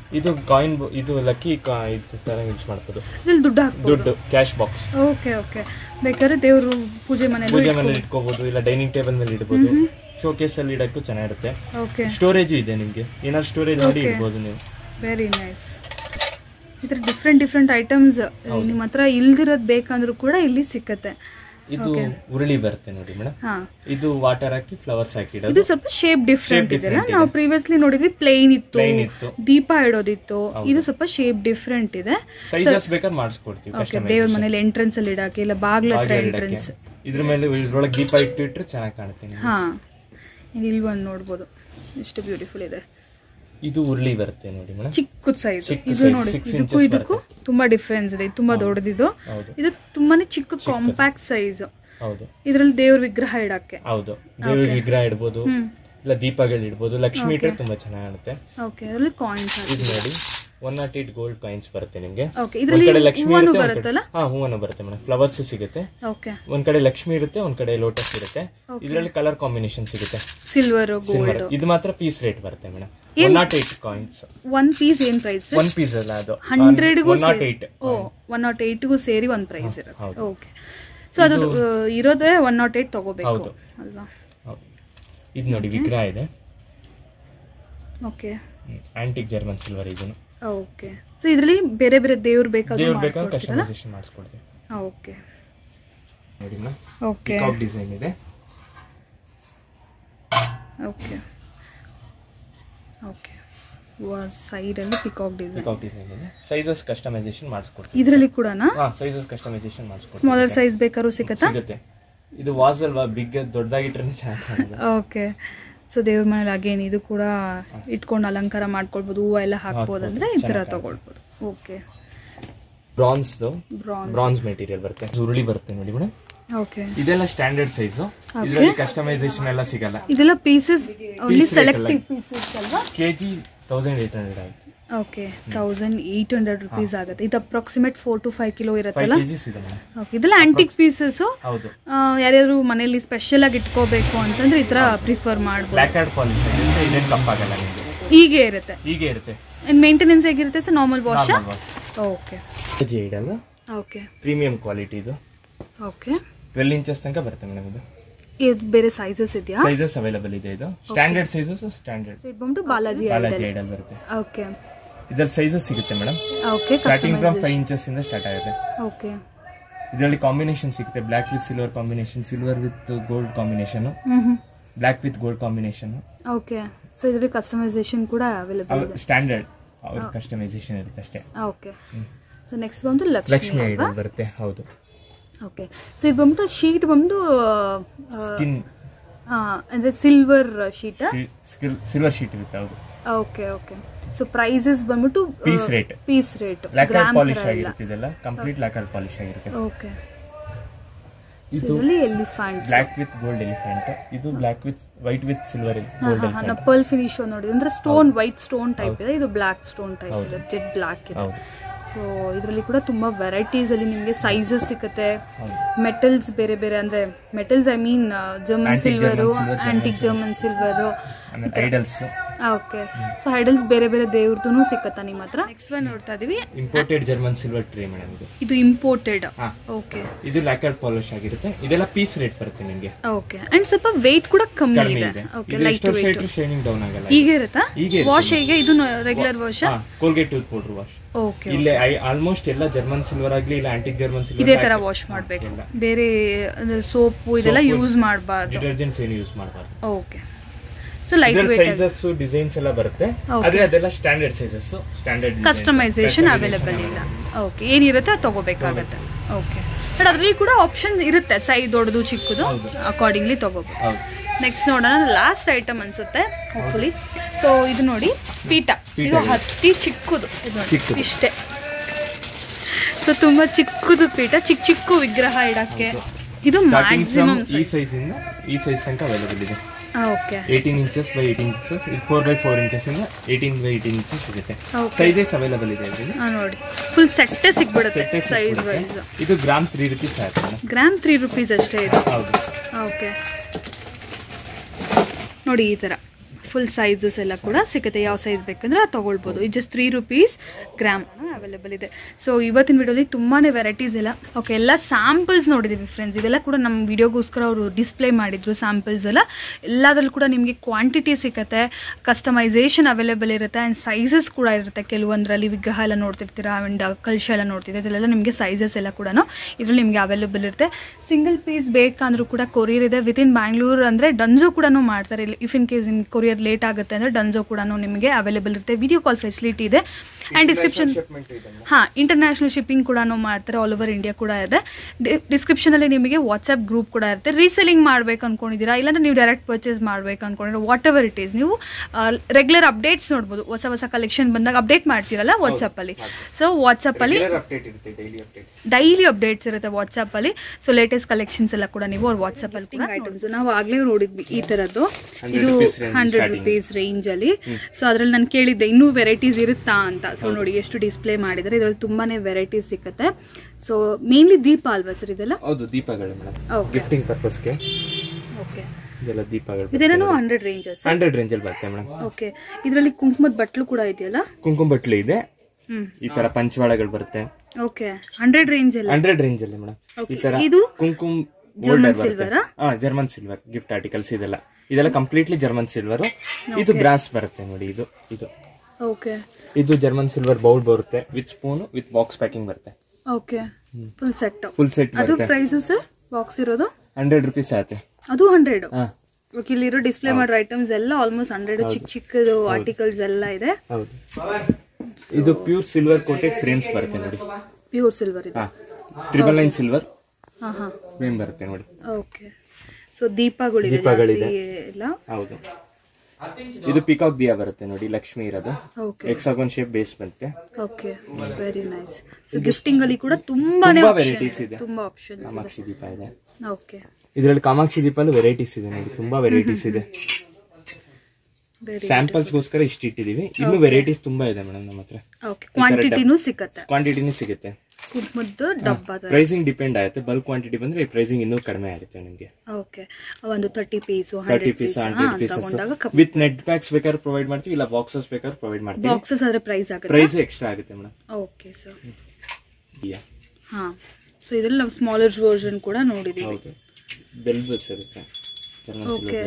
ಇದು ಕಾಯಿನ್ ಇದು ಲಕ್ಕಿ ಇದು ತರ ಯೂಸ್ ಮಾಡ್ಬೋದು ಇದ್ರಲ್ಲಿ ದುಡ್ಡು ಹಾಕ್ಬೋದು ದುಡ್ಡು ಕ್ಯಾಶ್ ಬಾಕ್ಸ್ ಓಕೆ ಓಕೆ ಬೇಕಾದ್ರೆ ದೇವರು ಪೂಜೆ ಮನೇಲಿ ಪೂಜೆ ಮೇಲೆ ಇಟ್ಕೋಬಹುದು ಇಲ್ಲ ಡೈನಿಂಗ್ ಟೇಬಲ್ ಮೇಲೆ ಇಡ್ಬೋದು ಶೋಕೇಸ್ ಅಲ್ಲಿ ಇಡಕ್ಕೂ ಚೆನ್ನಾಗಿರುತ್ತೆ ಓಕೆ ಸ್ಟೋರೇಜ್ ಇದೆ ನಿಮ್ಗೆ ಏನಾದ್ರು ಸ್ಟೋರೇಜ್ ಮಾಡಿ ಇಡ್ಬೋದು ನೀವು ವೆರಿ ನೈಸ್ ಈ ಥರ ಡಿಫ್ರೆಂಟ್ ಡಿಫ್ರೆಂಟ್ ಐಟಮ್ಸ್ ನಿಮ್ಮ ಹತ್ರ ಇಲ್ದಿರೋದು ಬೇಕಂದ್ರೂ ಕೂಡ ಇಲ್ಲಿ ಸಿಕ್ಕತ್ತೆ ಇದು ಉರುಳಿ ಬರುತ್ತೆ ನೋಡಿ ಮೇಡಮ್ ಹಾ ಇದು ವಾಟರ್ ಹಾಕಿ ಫ್ಲವರ್ಸ್ ಹಾಕಿ ಇದು ಇಡೋದು ಸ್ವಲ್ಪ ಶೇಪ್ ಡಿಫ್ರೆಂಟ್ ಇದೆ different ನಾವು ಪ್ರೀವಿಯಸ್ಲಿ ನೋಡಿದ್ವಿ ಪ್ಲೇನ್ ಇತ್ತು ಪ್ಲೈನ್ ಇತ್ತು ದೀಪ ಇಡೋದಿತ್ತು ಇದು ಸ್ವಲ್ಪ ಶೇಪ್ ಡಿಫ್ರೆಂಟ್ ಇದೆ ಸೈಜಸ್ ಬೇಕಾದ್ರೆ ಮಾಡಿಸ್ಕೊಡ್ತೀವಿ ಓಕೆ ಕಸ್ಟಮೈಸ್ ದೇವ್ರ ಮನೇಲಿ ಎಂಟ್ರೆನ್ಸ್ ಅಲ್ಲಿ ಇಡಕ್ಕೆ ಇಲ್ಲ ಬಾಗ್ಲ ಹತ್ರ ಎಂಟ್ರೆನ್ಸ್ ಇದ್ರ ಮೇಲೆ ಇದ್ರೊಳಗೆ ದೀಪ ಇಟ್ಟು ಇಟ್ರೆ ಚೆನ್ನಾಗಿ ಕಾಣುತ್ತೆ ನಿಮ್ಗೆ. ಹಾ ಇಲ್ಲಿ ಒಂದು ನೋಡ್ಬೋದು ಎಷ್ಟು ಬ್ಯೂಟಿಫುಲ್ ಇದೆ ಇದು ಉರುಳಿ ಬರುತ್ತೆ ನೋಡಿ ಮೇಡಮ್ ಚಿಕ್ಕದ್ ಸೈಜ್ ಚಿಕ್ಕ ಇದು size, ನೋಡಿ six ಇದಕ್ಕೂ inches ಇದಕ್ಕೂ ತುಂಬಾ ಡಿಫ್ರೆನ್ಸ್ ಇದೆ ಇದು ತುಂಬಾ ದೊಡ್ಡದಿದು ಹೌದು ಇದು ತುಂಬಾನೇ ಚಿಕ್ಕ ಕಾಂಪ್ಯಾಕ್ಟ್ ಸೈಜ್ ಹೌದು ಇದ್ರಲ್ಲಿ ದೇವ್ರ ವಿಗ್ರಹ ಇಡಕ್ಕೆ ಹೌದು ದೇವಿ ವಿಗ್ರಹ ಇಡ್ಬೋದು ಇಲ್ಲ ದೀಪಗಳು ಇಡ್ಬೋದು ಲಕ್ಷ್ಮಿ ಇಟ್ರೆ ತುಂಬಾ ಚೆನ್ನಾಗಿ ಕಾಣುತ್ತೆ ಓಕೆ ಅದರಲ್ಲಿ ಕಾಯಿನ್ಸ್ ಇದು ನೋಡಿ one nought eight gold coins ಬರುತ್ತೆ ನಿಮ್ಗೆ ಓಕೆ ಒಂದ್ ಇದರಲ್ಲಿ ಕಡೆ ಲಕ್ಷ್ಮಿ ಹೂವನು ಇರುತ್ತೆ ಒಂದ್ ಕಡೆ ಬರುತ್ತಲ್ಲ ಹಾ ಹೂವನ್ನು ಬರುತ್ತೆ ಮೇಡಮ್ ಫ್ಲವರ್ಸ್ ಸಿಗುತ್ತೆ ಓಕೆ ಒಂದ್ ಕಡೆ ಲಕ್ಷ್ಮಿ ಇರುತ್ತೆ ಒಂದ್ ಕಡೆ ಲೋಟಸ್ ಇರುತ್ತೆ ಇದರಲ್ಲಿ ಕಲರ್ ಕಾಂಬಿನೇಷನ್ ಸಿಗುತ್ತೆ ಸಿಲ್ವರ್ ಸಿಲ್ವರ್ ಗೋಲ್ಡ್ ಇದು ಮಾತ್ರ ಪೀಸ್ ರೇಟ್ ಬರುತ್ತೆ madam one nought eight coins one piece ಏನ್ ಪ್ರೈಸ್ ಒನ್ ಪೀಸ್ ಅಲ್ಲ ಅದು ಹಂಡ್ರೆಡ್ಗೂ ಒನ್ ನಾಟ್ ಏಟ್ ಓ ಒನ್ ನಾಟ್ ಏಟ್ಗೂ ಸೇರಿ ಒಂದು ಪ್ರೈಸ್ ಇರುತ್ತೆ ಹೌದು. ಓಕೆ ಸೊ ಅದು ಆ, ಇರೋದೇ ಒನ್ ನಾಟ್ ಏಟ್ ತಗೋಬೇಕು ಹೌದು. ಅಲ್ವಾ ಇದು ನೋಡಿ ವಿಗ್ರಹ ಇದೆ ಓಕೆ ಆಂಟಿಕ್ ಜರ್ಮನ್ ಸಿಲ್ವರ್ ಇದನ್ನು ಓಕೆ ಸೊ ಇದರಲ್ಲಿ ಬೇರೆ ಬೇರೆ ದೇವ್ರು ಬೇಕಾದ್ರೂ ದೇವ್ರ ಬೇಕಾದ್ರೆ ಮಾಡ್ಕೊಡ್ತೀರಲ್ಲ ಕಸ್ಟಮೈಸೇಷನ್ ಮಾಡಿಸ್ಕೊಡ್ತೀವಿ ಓಕೆ ನೋಡಿ ಮೇಡಮ್ ಓಕೆ ಪಿಕಾಕ್ ಡಿಸೈನ್ ಇದೆ ಓಕೆ ಓಕೆ ಸೈಡಲ್ಲಿ ಪಿಕಾಕ್ ಡಿಸೈನ್ ಪಿಕಾಕ್ ಡಿಸೈನ್ ಇದೆ ಸೈಜಸ್ ಕಸ್ಟಮೈಸೇಷನ್ ಮಾಡಿಸ್ಕೊಡ್ತೀವಿ ಇದರಲ್ಲಿ ಕೂಡನಾ ಹಾ ಸೈಜಸ್ ಕಸ್ಟಮೈಸೇಷನ್ ಮಾಡಿಸ್ಕೊಡ್ತೀವಿ ಸ್ಮಾಲರ್ ಸೈಜ್ ಬೇಕಾದ್ರೂ ಸಿಗತ್ತಾ ಸಿಗುತ್ತೆ ಇದು ವಾಸ್ ಅಲ್ವಾ ಬಿಗ್ ದೊಡ್ಡದಾಗಿಟ್ರೆ ಚೆನ್ನಾಗಿ ಕಾಣುತ್ತೆ ಓಕೆ ಸೊ ದೇವ್ರ ಮನೇಲಿ ಅಗೇನ್ ಇದು ಕೂಡ ಇಟ್ಕೊಂಡು ಅಲಂಕಾರ ಮಾಡ್ಕೊಳ್ಬೋದು ಹೂವು ಎಲ್ಲ ಹಾಕ್ಬೋದು ಅಂದ್ರೆ ಈ ಥರ ತಗೊಳ್ಬೋದು okay bronze bronze bronze material ಬರುತ್ತೆ ಸುರುಳಿ ಬರುತ್ತೆ ನೋಡಿ ಮೇಡಮ್ ಓಕೆ ಇದೆಲ್ಲ ಸ್ಟ್ಯಾಂಡರ್ಡ್ ಸೈಜ್ ಇದರಲ್ಲಿ ಕಸ್ಟಮೈಸೇಷನ್ ಎಲ್ಲ ಸಿಗಲ್ಲ ಇದೆಲ್ಲ ಪೀಸಸ್ ಓನ್ಲಿ Piece rate ಅಲ್ಲ. ಸೆಲೆಕ್ಟಿವ್ ಪೀಸಸ್ ಅಲ್ವಾ ಕೆಜಿ ತೌಸಂಡ್ ಏಟ್ ಹಂಡ್ರೆಡ್ ಆಯ್ತು okay thousand eight hundred rupees ಆಗುತ್ತೆ ಇದು approximate four to five kilo five ಇರುತ್ತಲ್ಲ ಕೆಜಿಸ್ ಇದೆ ಮೇಡಮ್ ಓಕೆ ಇದೆಲ್ಲ ಆಂಟಿಕ್ ಪೀಸಸ್ ಹೌದು ಯಾರ್ಯಾರು ಮನೇಲಿ ಸ್ಪೆಷಲ್ ಆಗಿ ಇಟ್ಕೋಬೇಕು ಅಂತಂದ್ರೆ ಈ ತರ ಪ್ರಿಫರ್ ಮಾಡ್ಬೋದು ಬ್ಲ್ಯಾಕ್ ಕಾರ್ಡ್ ಪಾಲಿಶ್ ಆಗಿರುತ್ತೆ ಇದೇನು ಕಪ್ಪಾಗಲ್ಲ ನಿಮಗೆ ಹೀಗೆ ಇರುತ್ತೆ ಹೀಗೆ ಇರುತ್ತೆ ಮೇಂಟೆನೆನ್ಸ್ ಹೇಗಿರುತ್ತೆ sir normal wash Normal wash. Okay kg ಇಡಲ್ಲ ಓಕೆ ಪ್ರೀಮಿಯಂ ಕ್ವಾಲಿಟಿ ಇದು ಓಕೆ ಟ್ವೆಲ್ ಇಂಚಸ್ ತನಕ ಬರುತ್ತೆ ಮೇಡಮ್ ಇದು ಇದು ಬೇರೆ ಸೈಜಸ್ ಇದೆಯಾ ಸೈಜಸ್ ಅವೈಲಬಲ್ ಇದೆ ಇದು ಸ್ಟ್ಯಾಂಡರ್ಡ್ ಸೈಜಸ್ ಸ್ಟ್ಯಾಂಡರ್ಡ್ ಇದು ಬಂದ್ಬಿಟ್ಟು ಬಾಲಾಜಿ ಬಾಲಾಜಿ ಐಡಲ್ ಬರುತ್ತೆ ಓಕೆ ಇದ್ರಲ್ಲಿ ಸೈಜಸ್ ಸಿಗುತ್ತೆ madam okay starting from five inches ಇಂದ ಸ್ಟಾರ್ಟ್ ಆಗುತ್ತೆ ಓಕೆ ಇದರಲ್ಲಿ ಕಾಂಬಿನೇಷನ್ ಸಿಗುತ್ತೆ black with silver combination silver with gold combination hmm black with gold combination okay so ಇದರಲ್ಲಿ ಕಸ್ಟಮೈಸೇಷನ್ ಕೂಡ ಅವೈಲೇಬಲ್ ಇದೆ ಸ್ಟ್ಯಾಂಡರ್ಡ್ ಅವ್ರ ಕಸ್ಟಮೈಸೇಷನ್ ಇರುತ್ತೆ ಅಷ್ಟೇ ಓಕೆ ಸೊ ನೆಕ್ಸ್ಟ್ ಬಂದು ಲಕ್ಷ್ಮಿ ಲಕ್ಷ್ಮಿ ಐಡಲ್ ಬರುತ್ತೆ ಹೌದು ಓಕೆ ಸೊ ಇದು ಬಂದ್ಬಿಟ್ಟು ಶೀಟ್ ಬಂದು ಸ್ಕಿನ್ ಅಂದರೆ ಸಿಲ್ವರ್ ಶೀಟ್ ಸಿಲ್ವರ್ ಶೀಟ್ ಇರುತ್ತೆ ಹೌದು ಓಕೆ ಓಕೆ ಸೊ ಪ್ರೈಸಸ್ ಬಂದ್ಬಿಟ್ಟು piece rate piece rate lacquer polish ಆಗಿರುತ್ತೆ ಇದೆಲ್ಲ ಕಂಪ್ಲೀಟ್ ಲ್ಯಾಕರ್ ಪಾಲಿಶ್ ಆಗಿರುತ್ತೆ ಓಕೆ ಇದು ಇದರಲ್ಲಿ elephant black with gold elephant ಇದು black with white with silver gold elephant pearl finish ನೋಡಿ ಅಂದ್ರೆ ಸ್ಟೋನ್ ವೈಟ್ ಸ್ಟೋನ್ ಟೈಪ್ ಇದೆ ಇದು ಬ್ಲ್ಯಾಕ್ ಸ್ಟೋನ್ ಟೈಪ್ ಇದೆ ಜೆಟ್ ಬ್ಲ್ಯಾಕ್ ಇದೆ ಹೌದು ಸೊ ಇದರಲ್ಲಿ ಕೂಡ ತುಂಬಾ ವೆರೈಟೀಸ್ ಅಲ್ಲಿ ನಿಮಗೆ ಸೈಜಸ್ ಸಿಗುತ್ತೆ ಹೌದು. ಮೆಟಲ್ಸ್ ಬೇರೆ ಬೇರೆ ಅಂದ್ರೆ metals I mean German Antique silver German silver, German antique German silver ಆಮೇಲೆ ಐಡಲ್ಸ್ ಓಕೆ ಸೊ ಐಡಲ್ಸ್ ಬೇರೆ ಬೇರೆ ದೇವ್ರದ್ದು ಸಿಕ್ಕತ್ತಾ ನಿಮ್ಮ ಹತ್ರ ನೆಕ್ಸ್ಟ್ ಒನ್ ನೋಡ್ತಾ ಇದೀವಿ imported German silver tray madam ಇದು ಇದು ಇಂಪೋರ್ಟೆಡ್ ಹಾ. ಓಕೆ ಇದು ಲ್ಯಾಕರ್ ಪಾಲಿಶ್ ಆಗಿರುತ್ತೆ ಇದೆಲ್ಲ ಪೀಸ್ ರೇಟ್ ಬರುತ್ತೆ ನಿಮಗೆ ಓಕೆ ಅಂಡ್ ಸ್ವಲ್ಪ ವೆಯ್ಟ್ ಕೂಡ ಕಮ್ಮಿ ಕಡಿಮೆ ಇದೆ ಇದೆ ಓಕೆ ಇದು ಲೈಟ್ ಎಷ್ಟು ವರ್ಷ ವೆಯ್ಟ್ ಇಟ್ಟರು ಶೈನಿಂಗ್ ಡೌನ್ ಆಗಲ್ಲ ಹೀಗೆ ಇರುತ್ತಾ ಹೀಗೆ ಇರುತ್ತೆ ವಾಶ್ ಹೇಗೆ ಇದು regular wash Colgate tooth powder wash okay ಇಲ್ಲೇ ಆಲ್ಮೋಸ್ಟ್ ಎಲ್ಲ ಜರ್ಮನ್ ಸಿಲ್ವರ್ ಆಗ್ಲಿ ಇಲ್ಲ ಆಂಟಿಕ್ ಜರ್ಮನ್ ಇದೇ ಸಿಲ್ವರ್ ತರ ವಾಶ್ ಮಾಡ್ಬೇಕು ಬೇರೆ ಸೋಪು ಇದೆಲ್ಲ ಯೂಸ್ ಮಾಡಬಾರ್ದು ಡಿಟರ್ಜೆಂಟ್ಸ್ ಏನು ಯೂಸ್ ಮಾಡಬಾರ್ದು ಓಕೆ ಸೊ ಲೈಟ್ ಇದ್ರಲ್ಲಿ ವೇಟ್ ಸೈಜಸ್ ಡಿಸೈನ್ಸ್ ಎಲ್ಲ ಬರುತ್ತೆ Okay. ಆದ್ರೆ ಅದೆಲ್ಲ standard sizes standard customisation available ಇಲ್ಲ ಓಕೆ ಏನಿರುತ್ತೆ ಅದು ತಗೋಬೇಕಾಗತ್ತೆ ಓಕೆ ಬಟ್ ಅದರಲ್ಲಿ ಕೂಡ ಆಪ್ಷನ್ ಇರುತ್ತೆ ಸೈಜ್ ದೊಡ್ಡದು ಚಿಕ್ಕದು ಅಕಾರ್ಡಿಂಗ್ಲಿ ತಗೋಬೇಕು ಹೌದು ನೆಕ್ಸ್ಟ್ ನೋಡೋಣ ಲಾಸ್ಟ್ ಐಟಮ್ ಅನ್ಸುತ್ತೆ ಹೋಪ್ಫುಲಿ ಸೊ ಇದು ನೋಡಿ ಪೀಠ ಪೀಠ ಇದು ಇದೆ. ಹತ್ತಿ ಚಿಕ್ಕದು ಇದು ನೋಡಿ ಚಿಕ್ಕದು. ಇಷ್ಟೇ ಸೊ ತುಂಬಾ ಚಿಕ್ಕದು ಪೀಠ ಚಿಕ್ಕ ಚಿಕ್ಕ ವಿಗ್ರಹ ಇಡಕ್ಕೆ ಇದು ಸ್ಟಾರ್ಟಿಂಗ್ ಫ್ರಮ್ ಮ್ಯಾಕ್ಸಿಮಮ್ ಈ ಸೈಜ್ ಇಂದ ಈ ಸೈಜ್ ತನಕ ಅವೈಲೇಬಲ್ ಇದೆ okay eighteen inches by eighteen inches ಇದು ಫೋರ್ ಬೈ ಫೋರ್ ಇಂಚಸ್ ಇಂದ ಏಯ್ಟೀನ್ ಬೈ ಏಯ್ಟೀನ್ ಇಂಚಸ್ ಸಿಗುತ್ತೆ Okay. ಸೈಜಸ್ ಅವೈಲೇಬಲ್ ಇದೆ ಇದರಲ್ಲಿ ನೋಡಿ ಫುಲ್ ಸೆಟ್ಟೇ ಸಿಕ್ಬಿಡುತ್ತೆ ಸೆಟ್ಟೇ ಸೈಜ್ ಸಿಕ್ಬಿಡುತ್ತೆ. ವೈಸ್ ಇದು ಗ್ರಾಮ್ ತ್ರೀ ರುಪೀಸ್ ಆಯ್ತು ಮೇಡಮ್ ಗ್ರಾಮ್ ತ್ರೀ ರುಪೀಸ್ ಅಷ್ಟೇ ಇದು ಹೌದು ಓಕೆ ನೋಡಿ ಈ ಥರ ಫುಲ್ ಸೈಜಸ್ ಎಲ್ಲ ಕೂಡ ಸಿಗುತ್ತೆ ಯಾವ ಸೈಜ್ ಬೇಕಂದ್ರೆ ಅದು ತೊಗೊಳ್ಬೋದು ಇದು just three rupees gram available ಇದೆ ಸೊ ಇವತ್ತಿನ ವಿಡಿಯೋಲಿ ತುಂಬಾ ವೆರೈಟೀಸ್ ಎಲ್ಲ ಓಕೆ ಎಲ್ಲ ಸ್ಯಾಂಪಲ್ಸ್ ನೋಡಿದ್ದೀವಿ ಫ್ರೆಂಡ್ಸ್ ಇದೆಲ್ಲ ಕೂಡ ನಮ್ಮ ವಿಡಿಯೋಗೋಸ್ಕರ ಅವರು ಡಿಸ್ಪ್ಲೇ ಮಾಡಿದ್ರು ಸ್ಯಾಂಪಲ್ಸ್ ಎಲ್ಲ ಎಲ್ಲದರಲ್ಲೂ ಕೂಡ ನಿಮಗೆ ಕ್ವಾಂಟಿಟಿ ಸಿಗುತ್ತೆ ಕಸ್ಟಮೈಸೇಷನ್ ಅವೈಲೇಬಲ್ ಇರುತ್ತೆ ಆ್ಯಂಡ್ ಸೈಜಸ್ ಕೂಡ ಇರುತ್ತೆ ಕೆಲವೊಂದರಲ್ಲಿ ವಿಗ್ರಹ ಎಲ್ಲ ನೋಡ್ತಿರ್ತೀರಾ ಆ್ಯಂಡ್ ಕಲಶ ಎಲ್ಲ ನೋಡ್ತಿದ್ದೀರಾ ಇದೆಲ್ಲ ನಿಮಗೆ ಸೈಜಸ್ ಎಲ್ಲ ಕೂಡ ಇದರಲ್ಲಿ ನಿಮಗೆ ಅವೈಲೇಬಲ್ ಇರುತ್ತೆ ಸಿಂಗಲ್ ಪೀಸ್ ಬೇಕಂದ್ರೂ ಕೂಡ ಕೊರಿಯರ್ ಇದೆ ವಿತಿನ್ ಬ್ಯಾಂಗ್ಳೂರ್ ಅಂದರೆ ಡನ್ಜೋ ಕೂಡ ಮಾಡ್ತಾರೆ ಇಲ್ಲಿ if in case in courier late ಆಗುತ್ತೆ ಅಂದರೆ ಡನ್ಜೋ ಕೂಡ ನಿಮಗೆ ಅವೈಲೇಬಲ್ ಇರುತ್ತೆ ವಿಡಿಯೋ ಕಾಲ್ ಫೆಸಿಲಿಟಿ ಇದೆ ಆ್ಯಂಡ್ ಡಿಸ್ಕ್ರಿಪ್ಷನ್ ಹಾಂ ಇಂಟರ್ನ್ಯಾಷನಲ್ ಶಿಪ್ಪಿಂಗ್ ಕೂಡ ಮಾಡ್ತಾರೆ ಆಲ್ ಓವರ್ ಇಂಡಿಯಾ ಕೂಡ ಇದೆ ಡಿಸ್ಕ್ರಿಪ್ಷನಲ್ಲಿ ನಿಮಗೆ ವಾಟ್ಸಪ್ ಗ್ರೂಪ್ ಕೂಡ ಇರುತ್ತೆ ರೀಸೆಲಿಂಗ್ ಮಾಡ್ಬೇಕು ಅನ್ಕೊಂಡಿದ್ದೀರಾ ಇಲ್ಲಾಂದ್ರೆ ನೀವು ಡೈರೆಕ್ಟ್ ಪರ್ಚೇಸ್ ಮಾಡ್ಬೇಕು ಅನ್ಕೊಂಡಿರೋ ವಾಟ್ ಎವರ್ ಇಟ್ ಈಸ್ ನೀವು ರೆಗ್ಯುಲರ್ ಅಪ್ಡೇಟ್ಸ್ ನೋಡ್ಬೋದು ಹೊಸ ಹೊಸ ಕಲೆಕ್ಷನ್ ಬಂದಾಗ ಅಪ್ಡೇಟ್ ಮಾಡ್ತೀರಲ್ಲ ವಾಟ್ಸಪ್ಪಲ್ಲಿ ಸೊ ವಾಟ್ಸಪ್ಪಲ್ಲಿ ಅಪ್ಡೇಟ್ ಇರುತ್ತೆ ಡೈಲಿ ಅಪ್ಡೇಟ್ಸ್ ಡೈಲಿ ಅಪ್ಡೇಟ್ಸ್ ಇರುತ್ತೆ ವಾಟ್ಸಪ್ಪಲ್ಲಿ ಸೊ ಲೇಟೆಸ್ಟ್ ಕಲೆಕ್ಷನ್ಸ್ ಎಲ್ಲ ಕೂಡ ನೀವು ಅವ್ರ ವಾಟ್ಸಪ್ಪಲ್ಲಿ ಕೂಡ ಐಟಮ್ಸ್ ನಾವು ಆಗಲೇ ನೋಡಿದ್ವಿ ಈ ಥರದ್ದು ಇದು rupees range hundred starting. Rupees ರೇಂಜಲ್ಲಿ ಸೊ ಅದ್ರಲ್ಲಿ ನಾನು ಕೇಳಿದ್ದೆ ಇನ್ನೂ ವೆರೈಟೀಸ್ ಇರುತ್ತಾ ಅಂತ ಸೊ ನೋಡಿ ಎಷ್ಟು ಡಿಸ್ಪ್ಲೇ ಮಾಡಿದ್ದಾರೆ ಇದರಲ್ಲಿ ತುಂಬಾನೇ ವೆರೈಟೀಸ್ ಸಿಗುತ್ತೆ ಸೊ ಮೇನ್ಲಿ ದೀಪ ಅಲ್ವಾ ಸರ್ ಇದೆಲ್ಲ ಹೌದು ದೀಪಗಳು ಮೇಡಮ್ ಓಕೆ ಗಿಫ್ಟಿಂಗ್ ಪರ್ಪಸ್ಗೆ ಓಕೆ ಇದೆಲ್ಲ ದೀಪಗಳು ಇದೇನೋ ಹಂಡ್ರೆಡ್ ರೇಂಜಸ್ ಹಂಡ್ರೆಡ್ ರೇಂಜಲ್ಲಿ ಬರುತ್ತೆ ಮೇಡಮ್ ಓಕೆ ಇದರಲ್ಲಿ ಕುಂಕುಮದ ಬಟ್ಲು ಕೂಡ ಇದೆಯಲ್ಲ ಕುಂಕುಮ ಬಟ್ಲು ಇದೆ ಹ್ಮ್ ಈ ತರ ಪಂಚವಾಳಗಳು ಬರುತ್ತೆ ಓಕೆ ಹಂಡ್ರೆಡ್ ರೇಂಜ್ ಎಲ್ಲ ಹಂಡ್ರೆಡ್ ರೇಂಜ್ ಅಲ್ಲಿ ಮೇಡಮ್ ಈ ತರ ಇದು ಕುಂಕುಮ German ಹೋಲ್ಡರ್ ಬರುತ್ತೆ silver ಹಾ ಜರ್ಮನ್ ಸಿಲ್ವರ್ ಗಿಫ್ಟ್ ಆರ್ಟಿಕಲ್ಸ್ ಇದೆಲ್ಲ ಇದೆಲ್ಲ ಕಂಪ್ಲೀಟ್ಲಿ ಜರ್ಮನ್ ಸಿಲ್ವರ್ ಇದು ಬ್ರಾಸ್ ಬರುತ್ತೆ ನೋಡಿ ಇದು ಇದು ಓಕೆ ಇದು ಜರ್ಮನ್ ಸಿಲ್ವರ್ ಬೌಲ್ ಬರುತ್ತೆ with spoon with box packing ಬರುತ್ತೆ okay full set full set ಅದು ಬರುತ್ತೆ ಪ್ರೈಸು ಸರ್ ಬಾಕ್ಸ್ ಇರೋದು ಹಂಡ್ರೆಡ್ ರುಪೀಸ್ ಆಗುತ್ತೆ ಅದು ಹಂಡ್ರೆಡ್ ಹಾ ಇಲ್ಲಿರೋ ಡಿಸ್ಪ್ಲೇ ಮಾಡೋ ಐಟಮ್ಸ್ ಎಲ್ಲ ಆಲ್ಮೋಸ್ಟ್ ಹಂಡ್ರೆಡ್ ಚಿಕ್ಕ ಚಿಕ್ಕದು ಆರ್ಟಿಕಲ್ಸ್ ಎಲ್ಲ ಇದೆ ಹೌದು ಇದು ಪ್ಯೂರ್ ಸಿಲ್ವರ್ ಕೋಟೆಡ್ ಫ್ರೇಮ್ಸ್ ಬರುತ್ತೆ ನೋಡಿ ಪ್ಯೂರ್ ಸಿಲ್ವರ್ ಇದೆ ಹಾ ಟ್ರಿಬಲ್ ನೈನ್ ಸಿಲ್ವರ್ ಹಾ ಹಾ ಫ್ರೇಮ್ ಬರುತ್ತೆ ನೋಡಿ ಓಕೆ ಸೊ ದೀಪಗಳಿದೆ ದೀಪಗಳಿದೆ. ಜಾಸ್ತಿ ಎಲ್ಲ ಹೌದು ಇದು ಪಿಕಾಕ್ ದಿಯಾ ಬರುತ್ತೆ ನೋಡಿ ಲಕ್ಷ್ಮಿ ಇರೋದು ಓಕೆ ಎಕ್ಸಾಗೋನ್ ಶೇಪ್ ಬೇಸ್ ಬರುತ್ತೆ okay very nice so gifting ಅಲ್ಲಿ ಕೂಡ ತುಂಬಾನೇ ತುಂಬಾ option ವೆರೈಟೀಸ್ ಇದೆ ತುಂಬಾ ಆಪ್ಷನ್ಸ್ ಇದೆ ಕಾಮಾಕ್ಷಿ ದೀಪ ಇದೆ ಓಕೆ ಇದರಲ್ಲಿ ಕಾಮಾಕ್ಷಿ ದೀಪಲ್ಲೂ ವೆರೈಟೀಸ್ ಇದೆ ನೋಡಿ ತುಂಬಾ ವೆರೈಟೀಸ್ ಇದೆ ವೆರಿ ಸ್ಯಾಂಪಲ್ಸ್ಗೋಸ್ಕರ ಇಷ್ಟು ಇಟ್ಟಿದೀವಿ ಇನ್ನು ವೆರೈಟೀಸ್ ತುಂಬಾ ಇದೆ ಮೇಡಮ್ ನಮ್ಮ ಹತ್ರ ಓಕೆ ಕ್ವಾಂಟಿಟಿನೂ ಸಿಕ್ಕತ್ತೆ ಕ್ವಾಂಟಿಟಿನೂ ಸಿಗುತ್ತೆ ಕುಂಕುಮದ್ದು ಡಬ್ಬ ತರ ಪ್ರೈಸಿಂಗ್ ಡಿಪೆಂಡ್ ಆಗುತ್ತೆ ಬಲ್ಕ್ ಕ್ವಾಂಟಿಟಿ ಬಂದ್ರೆ ಪ್ರೈಸಿಂಗ್ ಇನ್ನೂ ಕಡಿಮೆ ಆಗುತ್ತೆ ನಿಮಗೆ ಓಕೆ ಒಂದು thirty piece thirty hundred piece piece hundred pieces ತಗೊಂಡಾಗ ಕಪ್ ವಿತ್ ನೆಟ್ ಪ್ಯಾಕ್ಸ್ ಬೇಕಾದ್ರೆ ಪ್ರೊವೈಡ್ ಮಾಡ್ತೀವಿ ಇಲ್ಲ ಬಾಕ್ಸಸ್ ಬೇಕಾದ್ರೆ ಪ್ರೊವೈಡ್ ಮಾಡ್ತೀವಿ ಬಾಕ್ಸಸ್ ಆದ್ರೆ ಪ್ರೈಸ್ ಆಗುತ್ತೆ ಪ್ರೈಸ್ ಎಕ್ಸ್ಟ್ರಾ ಆಗುತ್ತೆ ಮೇಡಮ್ ಓಕೆ ಸರ್ ಯಾ ಹಾ ಸೊ ಇದ್ರಲ್ಲಿ ನಾವು ಸ್ಮಾಲರ್ ವರ್ಷನ್ ಕೂಡ ನೋಡಿದೀವಿ ಹೌದು ಬೆಲ್ ಬಸ್ ಇರುತ್ತೆ German okay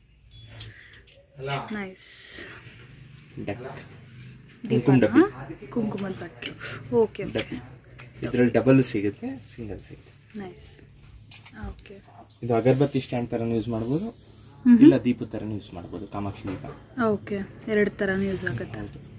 silver nice duck ಕುಂಕುಮ ಡಬ್ಬಿ ಕುಂಕುಮದ ಬಟ್ಲು ಓಕೆ ಡಬ್ಬಿ ಇದ್ರಲ್ಲಿ ಡಬಲ್ ಸಿಗುತ್ತೆ ಸಿಂಗಲ್ ಸಿಗುತ್ತೆ ನೈಸ್ ಓಕೆ ಇದು ಅಗರಬತ್ತಿ ಸ್ಟ್ಯಾಂಡ್ ತರ ಯೂಸ್ ಮಾಡ್ಬೋದು ಇಲ್ಲ ದೀಪದ ತರ ಯೂಸ್ ಮಾಡ್ಬೋದು ಕಾಮಾಕ್ಷಿ ದೀಪ ಓಕೆ ಎರಡು ಥರನೂ ಯೂಸ್ ಆಗುತ್ತೆ ಹೌದು